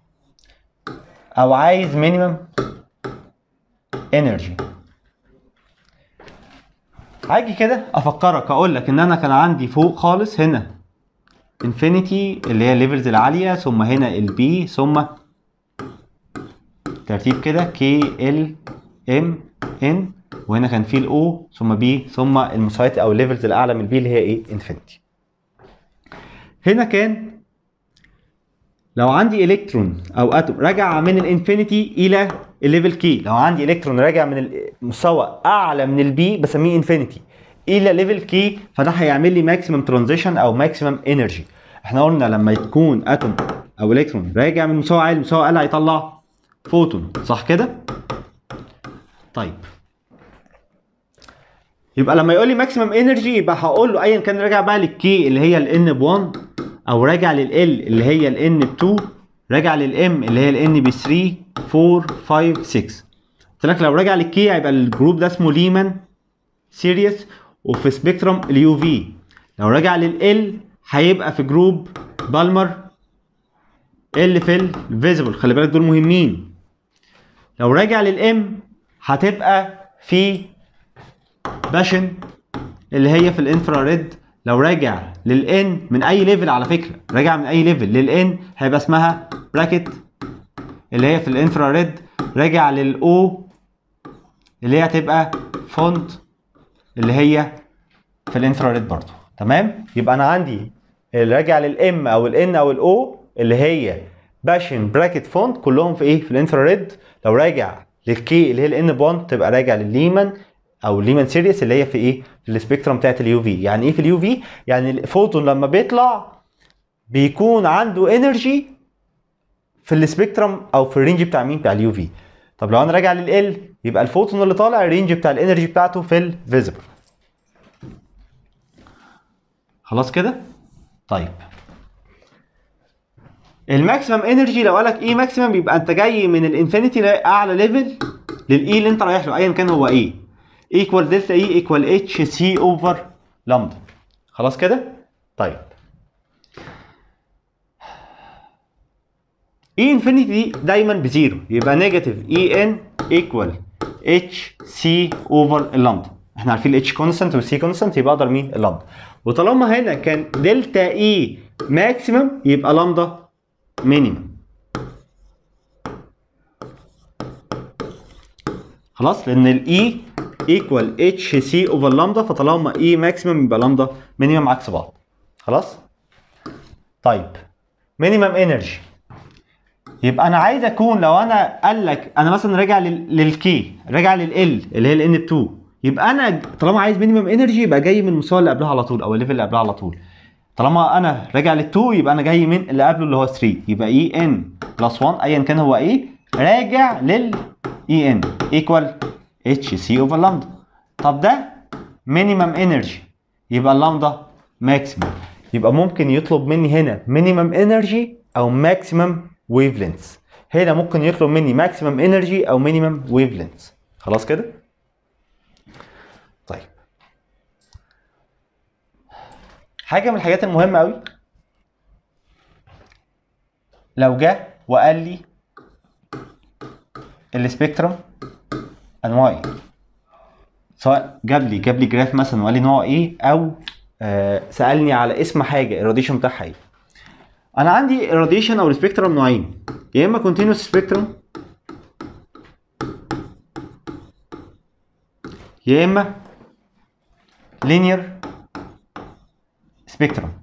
او عايز مينيمم انرجي هاجي كده افكرك اقول لك ان انا كان عندي فوق خالص هنا انفينيتي اللي هي الليفلز العاليه ثم هنا البي ثم ترتيب كده كي ال ام ان وهنا كان في الاو ثم بي ثم المساويات او الليفلز الاعلى من البي اللي هي ايه انفينيتي هنا كان لو عندي الكترون او اتوم راجع من الانفينيتي الى الليفل كي لو عندي الكترون راجع من المستوى اعلى من البي بسميه انفينيتي الى ليفل كي فده هيعمل لي ماكسيمم ترانزيشن او ماكسيمم انرجي احنا قلنا لما يكون اتوم او الكترون راجع من مستوى عالي لمستوى اقل هيطلع فوتون صح كده طيب يبقى لما يقول لي ماكسيمم انرجي يبقى هقول له ايا كان راجع بقى للكي اللي هي الان ب 1 او راجع لل اللي هي الان ب 2 راجع للام اللي هي الان ب 3 4 5 6 قلت لك لو راجع للكي هيبقى الجروب ده اسمه ليمان سيريس وفي سبيكترم اليو في لو راجع لل هيبقى في جروب بالمر ال في الفيزيبل خلي بالك دول مهمين لو راجع للام هتبقى في باشن اللي هي في الانفراريد لو راجع للان من اي ليفل على فكره راجع من اي ليفل للان هيبقى اسمها براكت اللي هي في الانفراريد راجع للاو اللي هي هتبقى فونت اللي هي في الانفراريد برضو تمام يبقى انا عندي اللي راجع للام او الان او الاو اللي هي باشن براكت فونت كلهم في ايه في الانفراريد لو راجع للكي اللي هي الان بوند تبقى راجع للليمان او ليمان سيريس اللي هي في ايه في السبيكترم بتاعت اليو في يعني ايه في اليو في يعني الفوتون لما بيطلع بيكون عنده انرجي في السبيكترم او في الرينج بتاع مين بتاع اليو في طب لو انا راجع لل يبقى الفوتون اللي طالع الرينج بتاع الانرجي بتاعته في الفيزيبل خلاص كده طيب الماكسيمم انرجي لو قالك ايه ماكسيمم يبقى انت جاي من الانفينيتي لاعلى ليفل للاي اللي انت رايح له ايا كان هو ايه ايكوال دلتا اي ايكوال اتش سي اوفر لامدا خلاص كده طيب اي انفينيتي دي دايما بزيرو يبقى نيجاتيف اي ان ايكوال اتش سي اوفر اللامدا احنا عارفين الاتش كونستانت والسي كونستانت يبقى اقدر مين اللامدا وطالما هنا كان دلتا اي ماكسيمم يبقى لامدا مينيمم خلاص لان الاي ايكوال اتش سي اوفر لامدا فطالما اي ماكسيمم يبقى لامدا مينيمم عكس بعض خلاص طيب مينيمم انرجي يبقى انا عايز اكون لو انا قال لك انا مثلا راجع للكي راجع للال اللي هي الان 2 يبقى انا طالما عايز مينيمم انرجي يبقى جاي من المستوى اللي قبلها على طول او الليفل اللي قبلها على طول طالما انا راجع لل2 يبقى انا جاي من اللي قبله اللي هو 3 يبقى اي ان بلس 1 ايا كان هو ايه راجع لل اي ان ايكوال اتش سي اوفر لامدا طب ده مينيمم انرجي يبقى اللامدا ماكسيمم يبقى ممكن يطلب مني هنا مينيمم انرجي او ماكسيمم ويف لينث هنا ممكن يطلب مني ماكسيمم انرجي او مينيمم ويف لينث خلاص كده طيب حاجه من الحاجات المهمه قوي لو جه وقال لي السبيكترم انواع ايه سواء جاب لي جاب لي جراف مثلا وقال لي نوع ايه او آه سالني على اسم حاجه الراديشن بتاعها ايه انا عندي الراديشن او السبيكترم نوعين يا اما كونتينوس سبيكترم يا اما لينير سبيكترم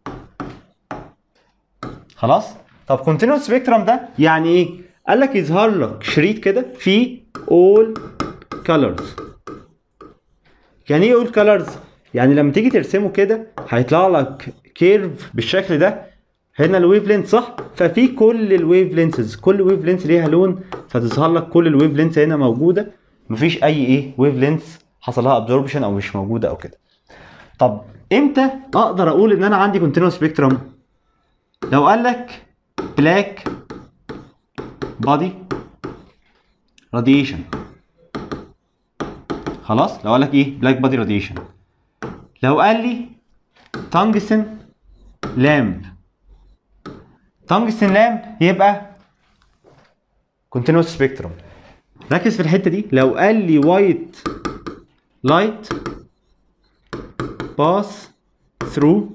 خلاص طب كونتينوس سبيكترم ده يعني ايه قال لك يظهر لك شريط كده فيه all colors يعني ايه all colors يعني لما تيجي ترسمه كده هيطلع لك كيرف بالشكل ده هنا الويف لينث صح ففي كل الويف لينثز كل ويف لينث ليها لون فتظهر لك كل الويف لينث هنا موجوده مفيش اي ايه ويف لينث حصل لها ابزوربشن او مش موجوده او كده طب امتى اقدر اقول ان انا عندي كونتينوس سبيكترم لو قال لك بلاك بادي راديشن خلاص لو قال لك ايه بلاك بادي راديشن لو قال لي تانجستن لامب تانجستن لامب يبقى كونتينوس سبيكترم ركز في الحته دي لو قال لي وايت لايت باس ثرو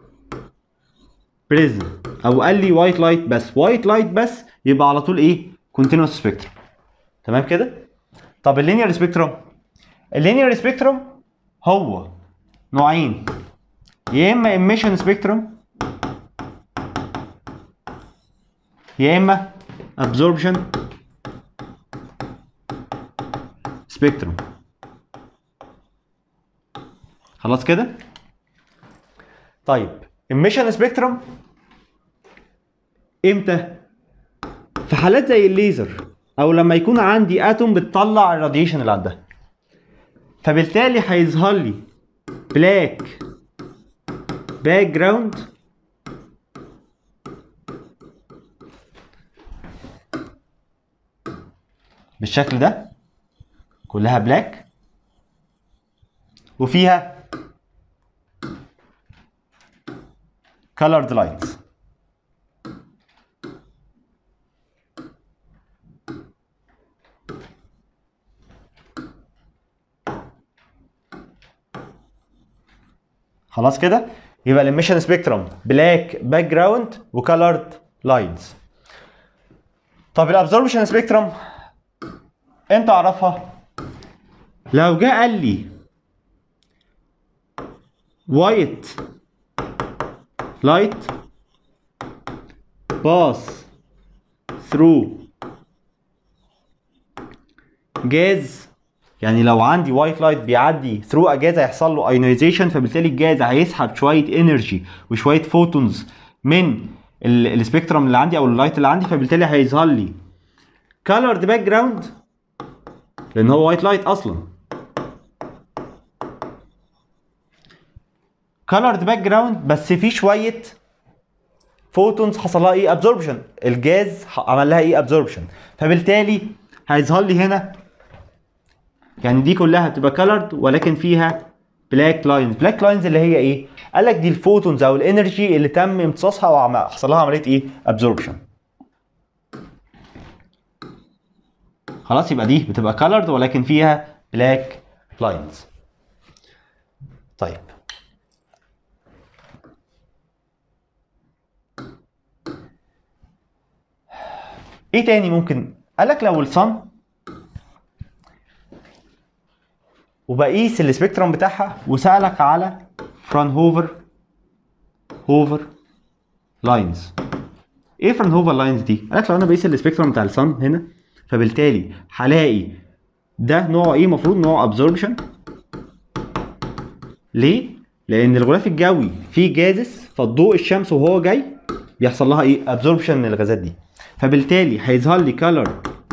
بريزم او قال لي وايت لايت بس وايت لايت بس يبقى على طول ايه كونتينوس سبيكترم تمام كده طب اللينير سبيكترم اللينير سبيكترم هو نوعين يا اما ايميشن سبيكترم يا اما ابزوربشن سبيكترم خلاص كده طيب ايميشن سبيكترم امتى في حالات زي الليزر او لما يكون عندي اتوم بتطلع الراديشن اللي عندها فبالتالي هيظهر لي بلاك باك جراوند بالشكل ده كلها بلاك وفيها colored lines خلاص كده يبقى الاميشن سبيكترم بلاك باك جراوند وكالرد لاينز طب الابزوربشن سبيكترم انت اعرفها لو جه قال لي وايت لايت باس ثرو جاز يعني لو عندي وايت لايت بيعدي ثرو اجاز هيحصل له ايونيزيشن فبالتالي الجاز هيسحب شويه انرجي وشويه فوتونز من السبيكترم اللي عندي او اللايت اللي عندي فبالتالي هيظهر لي colored باك جراوند لان هو وايت لايت اصلا colored باك جراوند بس في شويه فوتونز حصل لها ايه ابزوربشن الجاز عمل لها ايه ابزوربشن فبالتالي هيظهر لي هنا يعني دي كلها بتبقى كولرد ولكن فيها بلاك لاينز بلاك لاينز اللي هي ايه قال لك دي الفوتونز او الانرجي اللي تم امتصاصها وحصل لها عمليه ايه ابزوربشن خلاص يبقى دي بتبقى colored ولكن فيها black lines طيب ايه تاني ممكن قال لك لو الصن وبقيس السبيكترم بتاعها وسالك على فرانهوفر هوفر لاينز ايه فرانهوفر لاينز دي قال لك لو انا بقيس السبيكترم بتاع الصن هنا فبالتالي هلاقي ده نوعه ايه المفروض نوع ابزوربشن ليه لان الغلاف الجوي فيه جازس فالضوء الشمس وهو جاي بيحصل لها ايه ابزوربشن من الغازات دي فبالتالي هيظهر لي color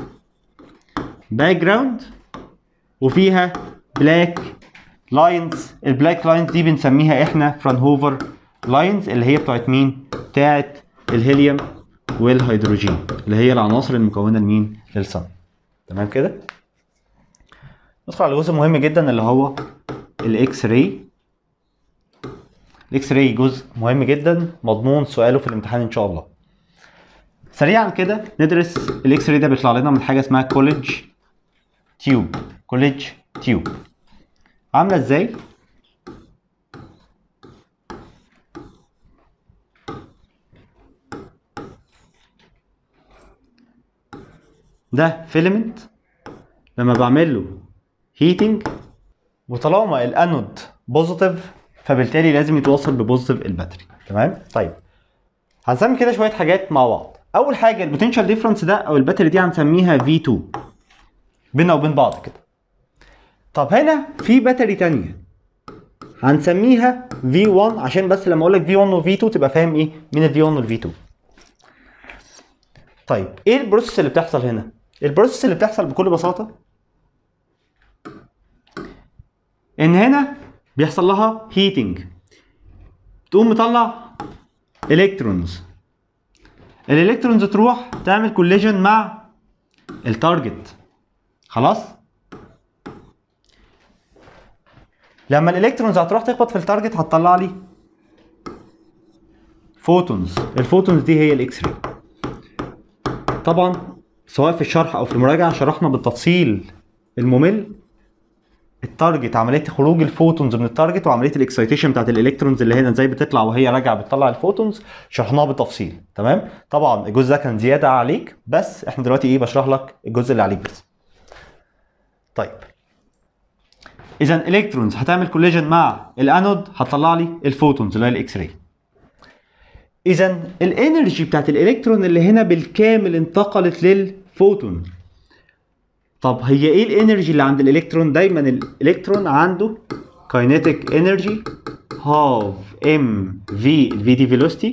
باك جراوند وفيها بلاك لاينز البلاك لاينز دي بنسميها احنا فرانهوفر لاينز اللي هي بتاعت مين بتاعت الهيليوم والهيدروجين اللي هي العناصر المكونه لمين للصن تمام كده ندخل على جزء مهم جدا اللي هو الاكس راي الاكس راي جزء مهم جدا مضمون سؤاله في الامتحان ان شاء الله سريعا كده ندرس الاكس راي ده بيطلع لنا من حاجه اسمها كوليدج تيوب كوليدج تيوب عامله ازاي ده فيلمنت لما بعمل له هيتنج وطالما الانود بوزيتيف فبالتالي لازم يتوصل ببوزيتيف الباتري تمام طيب هنسمي كده شويه حاجات مع بعض اول حاجه البوتنشال ديفرنس ده او الباتري دي هنسميها V2 بيننا وبين بعض كده طب هنا في باتري تانية هنسميها V1 عشان بس لما اقول لك V1 و V2 تبقى فاهم ايه مين ال V1 وال V2 طيب ايه البروسيس اللي بتحصل هنا البروسيس اللي بتحصل بكل بساطه ان هنا بيحصل لها هيتنج تقوم مطلع الكترونز الالكترونز تروح تعمل كوليجن مع التارجت خلاص لما الالكترونز هتروح تخبط في التارجت هتطلع لي فوتونز الفوتونز دي هي الاكس راي طبعا سواء في الشرح او في المراجعه شرحنا بالتفصيل الممل التارجت عمليه خروج الفوتونز من التارجت وعمليه الاكسيتيشن بتاعت الالكترونز اللي هنا ازاي بتطلع وهي راجعه بتطلع الفوتونز شرحناها بالتفصيل تمام طبعا الجزء ده كان زياده عليك بس احنا دلوقتي ايه بشرح لك الجزء اللي عليك بس طيب اذا الالكترونز هتعمل كوليجن مع الانود هتطلع لي الفوتونز اللي هي الاكس راي اذا الانرجي بتاعت الالكترون اللي هنا بالكامل انتقلت للفوتون طب هي ايه الانرجي اللي عند الالكترون دايما الالكترون عنده كاينيتيك انرجي هاف ام في الفي دي فيلوسيتي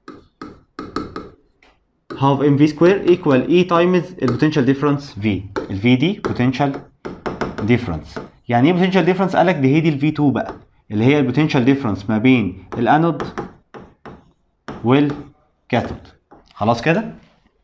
هاف ام في سكوير ايكوال اي تايمز البوتنشال ديفرنس في الفي دي بوتنشال ديفرنس يعني ايه بوتنشال ديفرنس قالك دي هي دي الفي 2 بقى اللي هي البوتنشال ديفرنس ما بين الانود والكاثود خلاص كده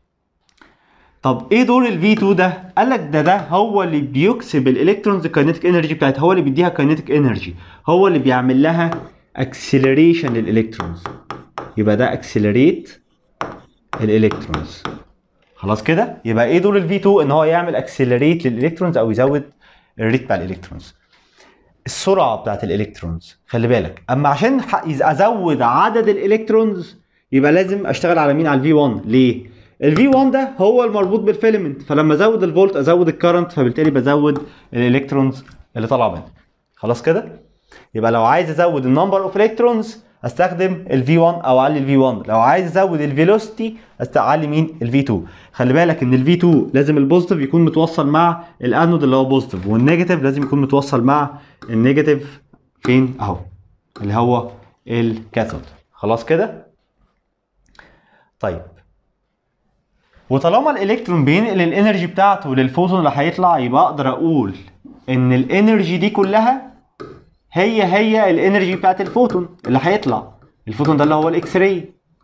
طب ايه دور الفي 2 ده قال لك ده ده هو اللي بيكسب الالكترونز الكاينيتيك انرجي بتاعتها هو اللي بيديها كاينيتيك انرجي هو اللي بيعمل لها اكسلريشن للالكترونز يبقى ده اكسلريت الالكترونز خلاص كده يبقى ايه دور الفي 2 ان هو يعمل اكسلريت للالكترونز او يزود الريت بتاع الالكترونز السرعه بتاعت الالكترونز خلي بالك اما عشان ازود عدد الالكترونز يبقى لازم اشتغل على مين على الفي 1 ليه الفي 1 ده هو المربوط بالفيلمنت فلما ازود الفولت ازود الكرنت فبالتالي بزود الالكترونز اللي طالعه منه خلاص كده يبقى لو عايز ازود النمبر اوف الكترونز استخدم الفي 1 او اعلي الفي 1 لو عايز ازود الفيلوسيتي اعلي مين الفي 2 خلي بالك ان الفي 2 لازم البوزيتيف يكون متوصل مع الانود اللي هو بوزيتيف والنيجاتيف لازم يكون متوصل مع النيجاتيف فين اهو اللي هو الكاثود خلاص كده طيب وطالما الالكترون بينقل الانرجي بتاعته للفوتون اللي هيطلع يبقى اقدر اقول ان الانرجي دي كلها هي هي الانرجي بتاعت الفوتون اللي هيطلع الفوتون ده اللي هو الاكس راي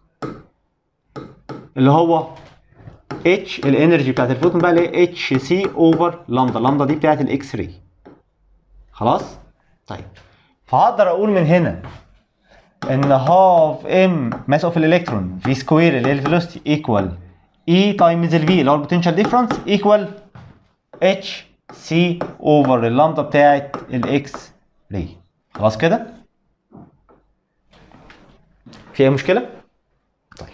اللي هو اتش الانرجي بتاعت الفوتون بقى اللي هي اتش سي اوفر لامدا لامدا دي بتاعت الاكس راي خلاص طيب فهقدر اقول من هنا ان هاف ام ماس اوف الالكترون في سكوير اللي هي الفيلوسيتي ايكوال اي تايمز الفي اللي هو البوتنشال ديفرنس ايكوال اتش سي اوفر اللامدا بتاعت الاكس راي خلاص كده في اي مشكله طيب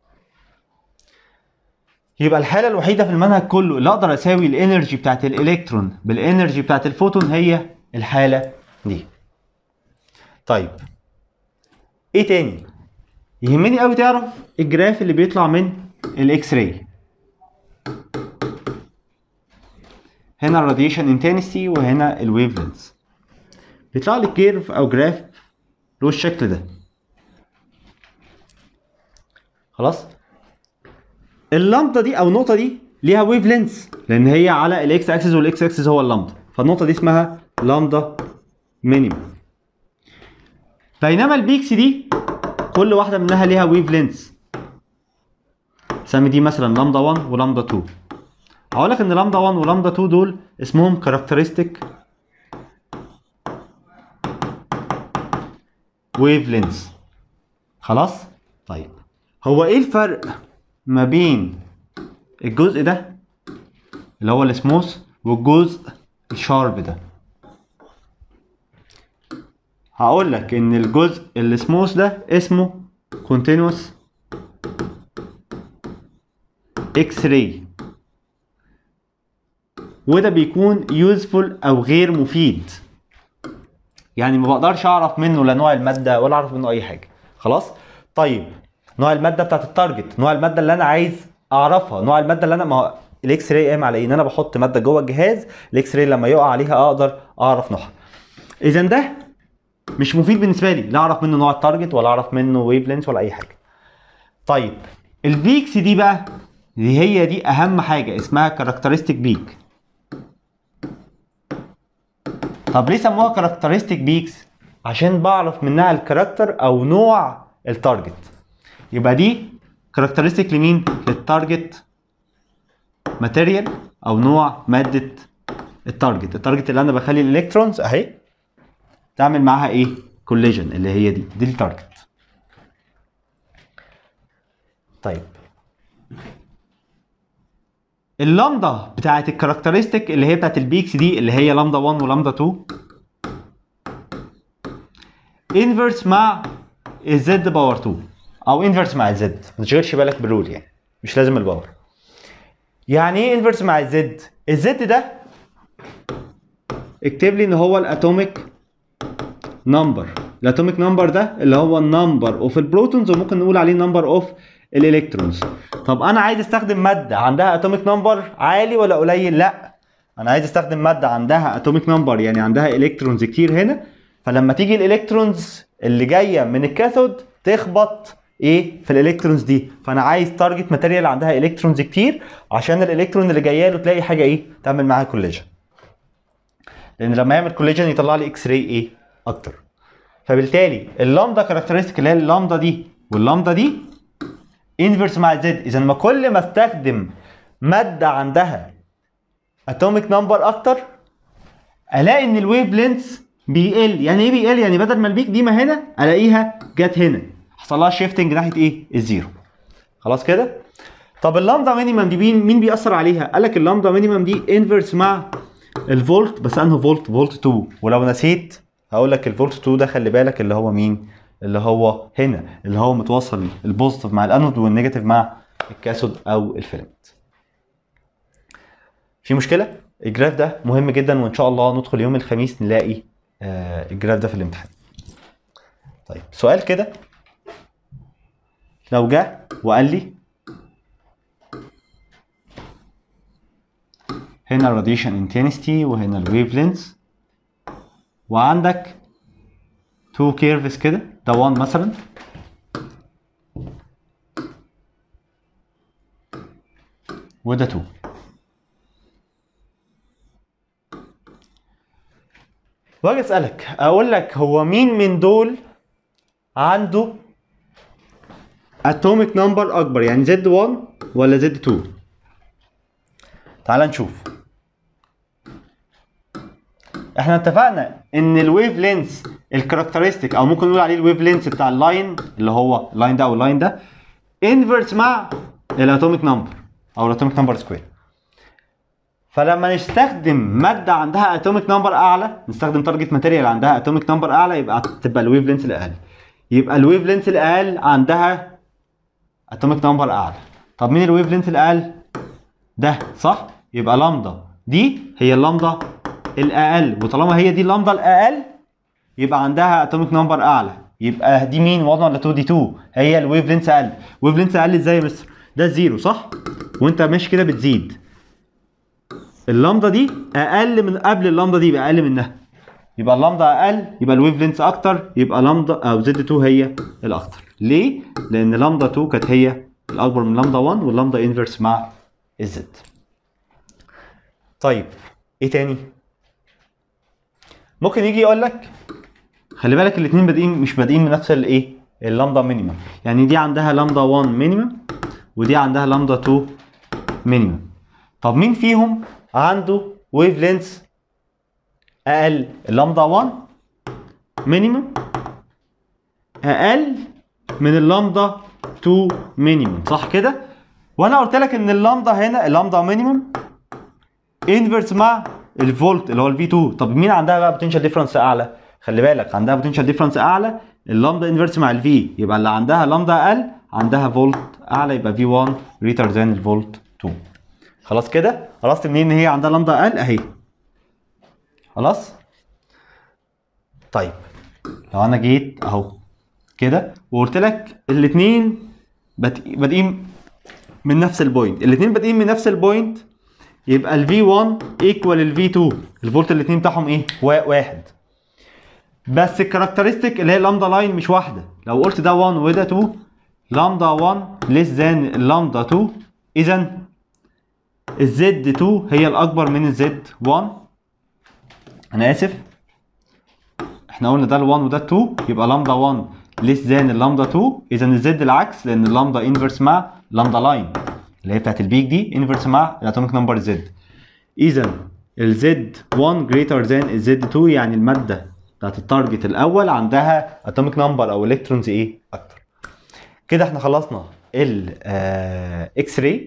يبقى الحاله الوحيده في المنهج كله اللي اقدر اساوي الانرجي بتاعت الالكترون بالانرجي بتاعت الفوتون هي الحاله دي طيب ايه تاني يهمني قوي تعرف الجراف اللي بيطلع من الاكس راي هنا الراديشن انتنسي وهنا الويف لينث بيطلع لي كيرف او جراف له الشكل ده خلاص اللامدا دي او النقطه دي ليها ويف لينث لان هي على الاكس اكسس والاكس اكسس هو اللامدا فالنقطه دي اسمها لامدا مينيمم بينما البيكس دي كل واحده منها ليها ويف لينث سمي دي مثلا لامدا 1 ولامدا 2 هقول لك ان لامدا 1 ولامدا 2 دول اسمهم كاركترستيك ويف لينث خلاص طيب هو ايه الفرق ما بين الجزء ده اللي هو السموث والجزء الشارب ده هقول لك ان الجزء السموث ده اسمه continuous اكس راي وده بيكون يوزفول او غير مفيد يعني ما بقدرش اعرف منه لا نوع الماده ولا اعرف منه اي حاجه خلاص طيب نوع الماده بتاعت التارجت نوع الماده اللي انا عايز اعرفها نوع الماده اللي انا ما هو الاكس راي قايم على ايه ان انا بحط ماده جوه الجهاز الاكس راي لما يقع عليها اقدر اعرف نوعها اذا ده مش مفيد بالنسبه لي لا اعرف منه نوع التارجت ولا اعرف منه ويف لينث ولا اي حاجه طيب البيكس دي بقى دي هي دي اهم حاجه اسمها كاركترستيك بيك طب ليه سموها كاركترستيك بيكس عشان بعرف منها الكاركتر او نوع التارجت يبقى دي كاركترستيك لمين للتارجت ماتيريال او نوع ماده التارجت التارجت اللي انا بخلي الالكترونز اهي تعمل معاها ايه كوليجن اللي هي دي دي التارجت طيب اللامدا بتاعت الكاركترستيك اللي هي بتاعت البيكس دي اللي هي لامدا 1 ولامدا 2 انفرس مع الزد باور 2 او انفرس مع الزد ما تشغلش بالك بالرول يعني مش لازم الباور يعني ايه انفرس مع الزد الزد ده اكتب لي ان هو الاتوميك نمبر الاتوميك نمبر ده اللي هو النمبر اوف البروتونز وممكن نقول عليه نمبر اوف الالكترونز طب انا عايز استخدم ماده عندها اتوميك نمبر عالي ولا قليل لا انا عايز استخدم ماده عندها اتوميك نمبر يعني عندها الكترونز كتير هنا فلما تيجي الالكترونز اللي جايه من الكاثود تخبط ايه في الالكترونز دي فانا عايز تارجت ماتيريال عندها الكترونز كتير عشان الالكترون اللي جايه له تلاقي حاجه ايه تعمل معاها كوليجن لان لما يعمل كوليجن يطلع لي اكس راي ايه اكتر فبالتالي اللامدا كاركترستيك اللي هي اللامدا دي واللامدا دي انفرس مع الزد اذا ما كل ما استخدم ماده عندها اتوميك نمبر اكتر الاقي ان الويف لينث بيقل يعني ايه بيقل يعني بدل ما البيك دي ما هنا الاقيها جت هنا حصل لها شيفتنج ناحيه ايه الزيرو خلاص كده طب اللامدا مينيمم دي مين مين بيأثر عليها قال لك اللامدا مينيمم دي انفرس مع الفولت بس انه فولت فولت 2 ولو نسيت هقول لك الفولت 2 ده خلي بالك اللي هو مين اللي هو هنا اللي هو متوصل البوزيتيف مع الانود والنيجاتيف مع الكاثود او الفيلمنت في مشكله الجراف ده مهم جدا وان شاء الله ندخل يوم الخميس نلاقي آه الجراف ده في الامتحان طيب سؤال كده لو جه وقال لي هنا الراديشن انتنسيتي وهنا الويف لينث وعندك تو كيرفز كده ده 1 مثلا وده 2 واجي اسالك اقول لك هو مين من دول عنده اتوميك نمبر اكبر يعني زد 1 ولا زد 2 تعال نشوف احنا اتفقنا ان الويف لينث الكاركترستيك او ممكن نقول عليه الويف لينث بتاع اللاين اللي هو اللاين ده او اللاين ده انفرس مع الاتوميك نمبر او الاتوميك نمبر سكوير فلما نستخدم ماده عندها اتوميك نمبر اعلى نستخدم تارجت ماتيريال عندها اتوميك نمبر اعلى يبقى تبقى الويف لينث الاقل يبقى الويف لينث الاقل عندها اتوميك نمبر اعلى طب مين الويف لينث الاقل ده صح يبقى لامدا دي هي اللامدا الاقل وطالما هي دي اللامدا الاقل يبقى عندها اتوميك نمبر اعلى يبقى دي مين 1 ولا 2 دي 2 هي الويف لينث اقل ويف لينث اقل ازاي يا مستر ده زيرو صح وانت ماشي كده بتزيد اللامدا دي اقل من قبل اللامدا دي يبقى اقل منها يبقى اللامدا اقل يبقى الويف لينث اكتر يبقى لامدا او زد 2 هي الاكتر ليه لان لامدا 2 كانت هي الاكبر من لامدا 1 واللامدا انفرس مع الزد طيب ايه تاني ممكن يجي يقول لك خلي بالك الاثنين بادئين مش بادئين من نفس الايه اللامدا مينيمم يعني دي عندها لامدا 1 مينيمم ودي عندها لامدا 2 مينيمم طب مين فيهم عنده ويف لينث اقل اللامدا 1 مينيمم اقل من اللامدا 2 مينيمم صح كده وانا قلت لك ان اللامدا هنا اللامدا مينيمم انفرس مع الفولت اللي هو الفي 2 طب مين عندها بقى بوتنشال ديفرنس اعلى خلي بالك عندها بوتنشال ديفرنس اعلى اللامدا انفرس مع الفي يبقى اللي عندها لامدا اقل عندها فولت اعلى يبقى في 1 ريتر ذان الفولت 2 خلاص كده عرفت منين ان هي عندها لامدا اقل اهي خلاص طيب لو انا جيت اهو كده وقلت لك الاثنين بادئين من نفس البوينت الاثنين بادئين من نفس البوينت يبقى ال V1 ايكوال ال V2 الفولت الاثنين بتاعهم ايه؟ واحد بس الكاركترستيك اللي هي اللامدا لاين مش واحده لو قلت ده 1 وده 2 لامدا 1 ليس ذان اللامدا 2 اذا الزد 2 هي الاكبر من الزد 1 انا اسف احنا قلنا ده ال 1 وده 2 يبقى لامدا 1 ليس ذان اللامدا 2 اذا الزد العكس لان اللامدا انفرس مع لامدا لاين اللي هي بتاعت البيك دي انفرس مع الاتوميك نمبر زد اذا الزد 1 جريتر ذان الزد 2 يعني الماده بتاعت التارجت الاول عندها اتوميك نمبر او الكترونز ايه اكتر كده احنا خلصنا الاكس راي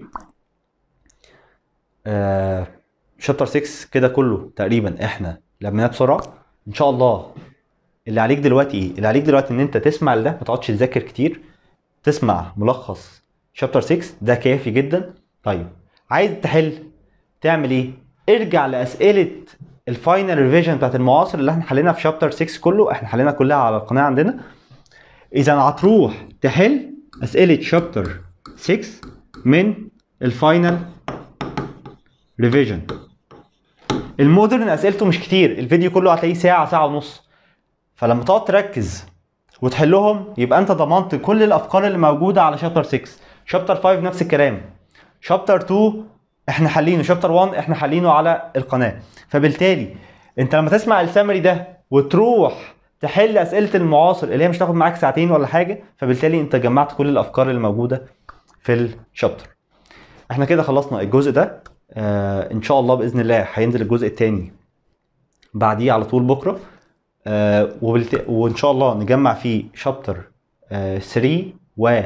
شابتر 6 كده كله تقريبا احنا لميناه بسرعه ان شاء الله اللي عليك دلوقتي ايه اللي عليك دلوقتي ان انت تسمع ده ما تقعدش تذاكر كتير تسمع ملخص شابتر 6 ده كافي جدا طيب عايز تحل تعمل ايه ارجع لاسئله الفاينل ريفيجن بتاعت المعاصر اللي احنا حلينا في شابتر 6 كله احنا حلينا كلها على القناه عندنا اذا هتروح تحل اسئله شابتر 6 من الفاينل ريفيجن المودرن اسئلته مش كتير الفيديو كله هتلاقيه ساعه ساعه ونص فلما تقعد تركز وتحلهم يبقى انت ضمنت كل الافكار اللي موجوده على شابتر 6 شابتر 5 نفس الكلام شابتر 2 احنا حالينه شابتر 1 احنا حالينه على القناه فبالتالي انت لما تسمع السمري ده وتروح تحل اسئله المعاصر اللي هي مش تاخد معاك ساعتين ولا حاجه فبالتالي انت جمعت كل الافكار اللي موجوده في الشابتر احنا كده خلصنا الجزء ده آه ان شاء الله باذن الله هينزل الجزء الثاني بعديه على طول بكره آه وبالت... وان شاء الله نجمع فيه شابتر آه 3 و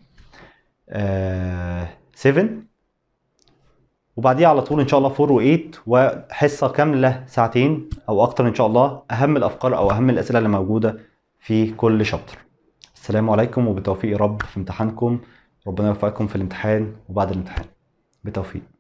آه 7 وبعديه على طول ان شاء الله 4 و8 وحصه كامله ساعتين او اكتر ان شاء الله اهم الافكار او اهم الاسئله اللي موجوده في كل شابتر السلام عليكم وبالتوفيق يا رب في امتحانكم ربنا يوفقكم في الامتحان وبعد الامتحان بالتوفيق